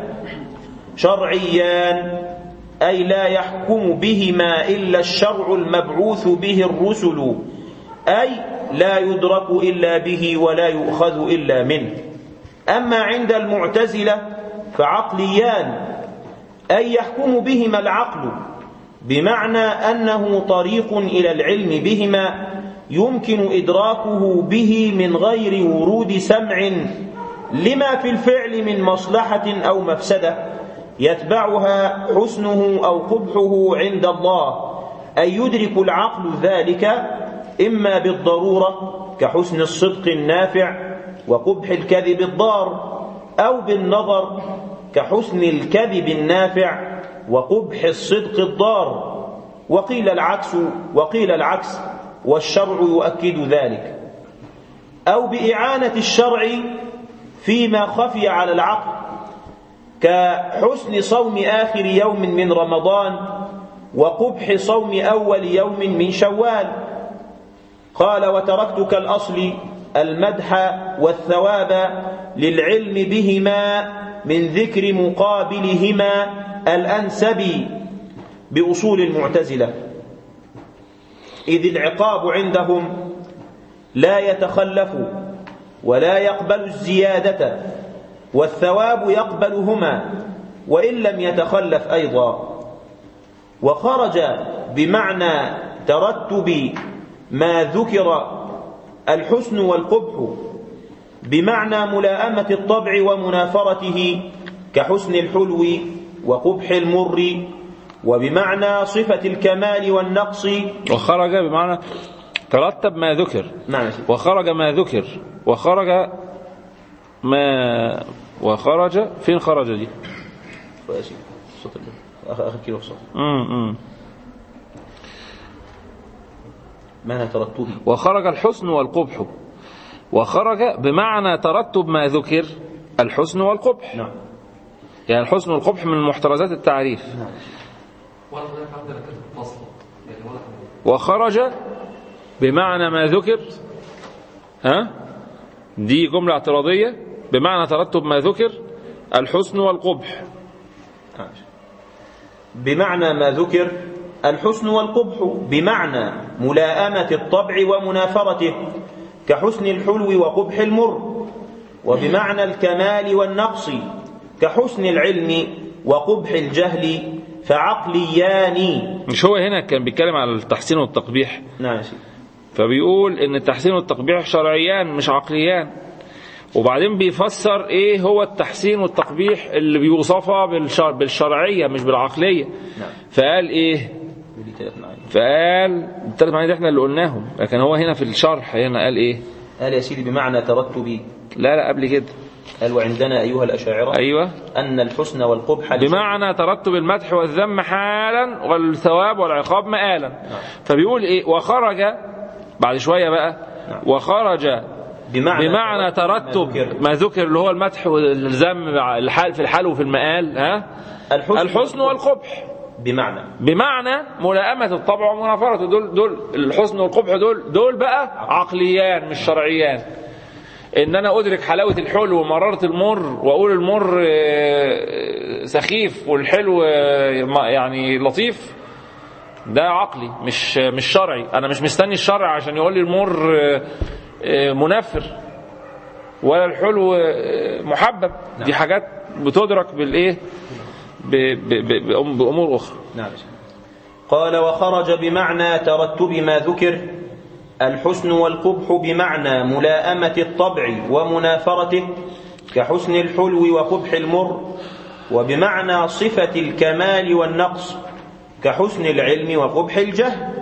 شرعيان أي لا يحكم بهما إلا الشرع المبعوث به الرسل أي لا يدرك إلا به ولا يؤخذ إلا منه أما عند المعتزلة فعقليان أي يحكم بهما العقل بمعنى أنه طريق إلى العلم بهما يمكن إدراكه به من غير ورود سمع لما في الفعل من مصلحة أو مفسدة يتبعها حسنه أو قبحه عند الله أي يدرك العقل ذلك إما بالضرورة كحسن الصدق النافع وقبح الكذب الضار أو بالنظر كحسن الكذب النافع وقبح الصدق الضار وقيل العكس وقيل العكس والشرع يؤكد ذلك أو بإعانة الشرع فيما خفي على العقل كحسن صوم آخر يوم من رمضان وقبح صوم أول يوم من شوال قال وتركتك الأصل المدح والثواب للعلم بهما من ذكر مقابلهما الأنسب بأصول المعتزلة إذ العقاب عندهم لا يتخلف ولا يقبل الزيادة والثواب يقبلهما وإن لم يتخلف أيضا وخرج بمعنى ترتب ما ذكر الحسن والقبح بمعنى ملاءمة الطبع ومنافرته كحسن الحلو وقبح المر وبمعنى صفة الكمال والنقص وخرج بمعنى ترتب ما ذكر نعم وخرج ما ذكر وخرج ما وخرج فين خرج دي صوت آخر كيلو في صوت امم معنى ترتبه وخرج الحسن والقبح وخرج بمعنى ترتب ما ذكر الحسن والقبح نعم يعني الحسن والقبح من محترزات التعريف ولا حضرتك عندنا كاتب فصل يعني ولا حضرتك وخرج بمعنى ما ذكر ها دي جملة اعتراضية بمعنى ترتب ما ذكر الحسن والقبح بمعنى ما ذكر الحسن والقبح بمعنى ملاءمة الطبع ومنافرته كحسن الحلو وقبح المر وبمعنى الكمال والنقص كحسن العلم وقبح الجهل فعقليان مش هو هنا كان بيتكلم على التحسين والتقبيح نعم يا سيدي فبيقول ان التحسين والتقبيح شرعيان مش عقليان وبعدين بيفسر ايه هو التحسين والتقبيح اللي بيوصفها بالشر... بالشرعيه مش بالعقليه نعم فقال ايه ودي ثلاث معاني فقال الثلاث معاني دي احنا اللي قلناهم لكن هو هنا في الشرح هنا قال ايه قال يا سيدي بمعنى ترتب لا لا قبل كده قال وعندنا أيها الأشاعرة ايوه أن الحسن والقبح بمعنى ترتب المدح والذم حالا والثواب والعقاب مآلا فبيقول ايه وخرج بعد شويه بقى وخرج بمعنى, بمعنى ما ترتب ذكر. ما ذكر اللي هو المدح والذم مع الحال في الحال وفي المآل ها الحسن, الحسن والقبح بمعنى بمعنى ملائمة الطبع ومنافرته دول دول الحسن والقبح دول دول بقى عقليان مش شرعيان ان انا ادرك حلاوة الحلو ومرارة المر واقول المر آه، سخيف والحلو آه، ما- يعني لطيف ده عقلي مش مش شرعي انا مش مستني الشرع عشان يقول لي المر آه، آه، منفر ولا الحلو آه، محبب دي حاجات بتدرك بالايه ب- ب- ب- بأم- بامور اخرى نعم يا سيدي. قال وخرج بمعنى ترتب ما ذكر الحسن والقبح بمعنى ملاءمة الطبع ومنافرته كحسن الحلو وقبح المر وبمعنى صفة الكمال والنقص كحسن العلم وقبح الجهل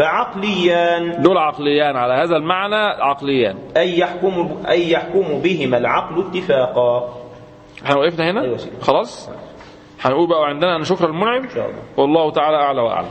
فعقليان دول عقليان على هذا المعنى عقليان أي يحكم, أي يحكم بهما العقل اتفاقا احنا وقفنا هنا أيوة يا سيدي. خلاص هنقول بقى وعندنا ان شكر المنعم إن شاء الله والله تعالى اعلى واعلم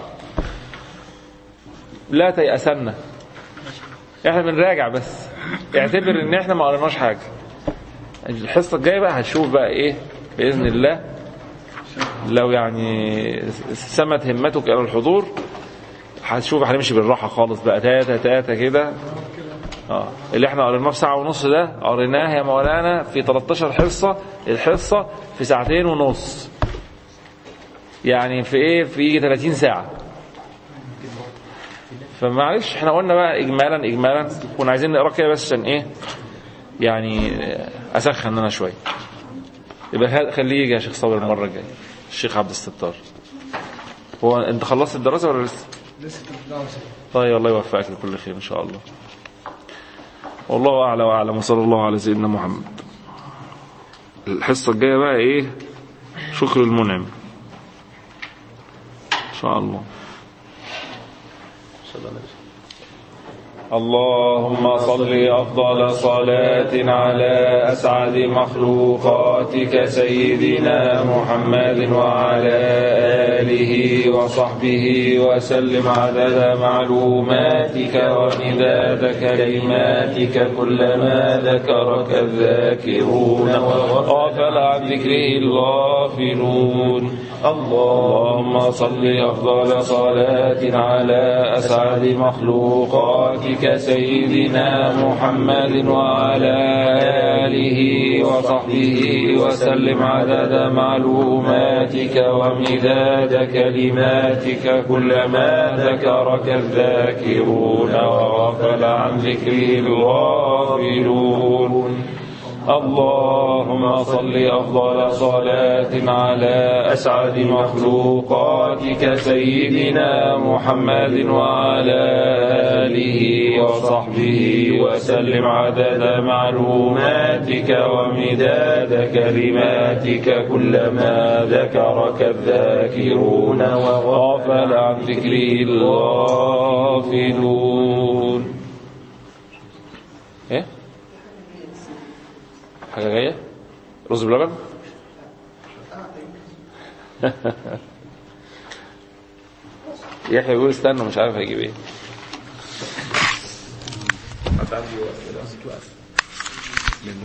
لا تيأسنا احنا بنراجع بس اعتبر ان احنا ما قريناش حاجه الحصه الجايه بقى هتشوف بقى ايه باذن الله لو يعني سمت همتك الى الحضور هتشوف هنمشي بالراحه خالص بقى تاتا تاتا كده اه اللي احنا قريناه في ساعه ونص ده قريناه يا مولانا في 13 حصه الحصه في ساعتين ونص يعني في ايه في يجي 30 ساعه فمعلش احنا قلنا بقى اجمالا اجمالا كنا عايزين نقرا كده بس عشان ايه يعني اسخن انا شويه يبقى خ- خليه يجي يا شيخ صابر المره الجايه الشيخ عبد الستار هو انت خلصت الدراسه ولا لسه؟ لسه تبدأوا سنة. طيب الله يوفقك لكل خير ان شاء الله والله اعلى واعلم وصلى الله على سيدنا محمد الحصه الجايه بقى ايه شكر المنعم ان شاء الله اللهم صل أفضل صلاة على أسعد مخلوقاتك سيدنا محمد وعلى آله وصحبه وسلم عدد معلوماتك ومداد كلماتك كلما ذكرك الذاكرون وغفل عن ذكره الغافلون اللهم صل أفضل صلاة على أسعد مخلوقاتك سيدنا محمد وعلى آله وصحبه وسلم عدد معلوماتك ومداد كلماتك كلما ذكرك الذاكرون وغفل عن ذكره الغافلون اللهم صل أفضل صلاة على أسعد مخلوقاتك سيدنا محمد وعلى آله وصحبه وسلم عدد معلوماتك ومداد كلماتك كلما ذكرك الذاكرون وغفل عن ذكره الغافلون ايه حاجة جاية رز بلبن يحيى بيقول استنى مش عارف هيجيب ايه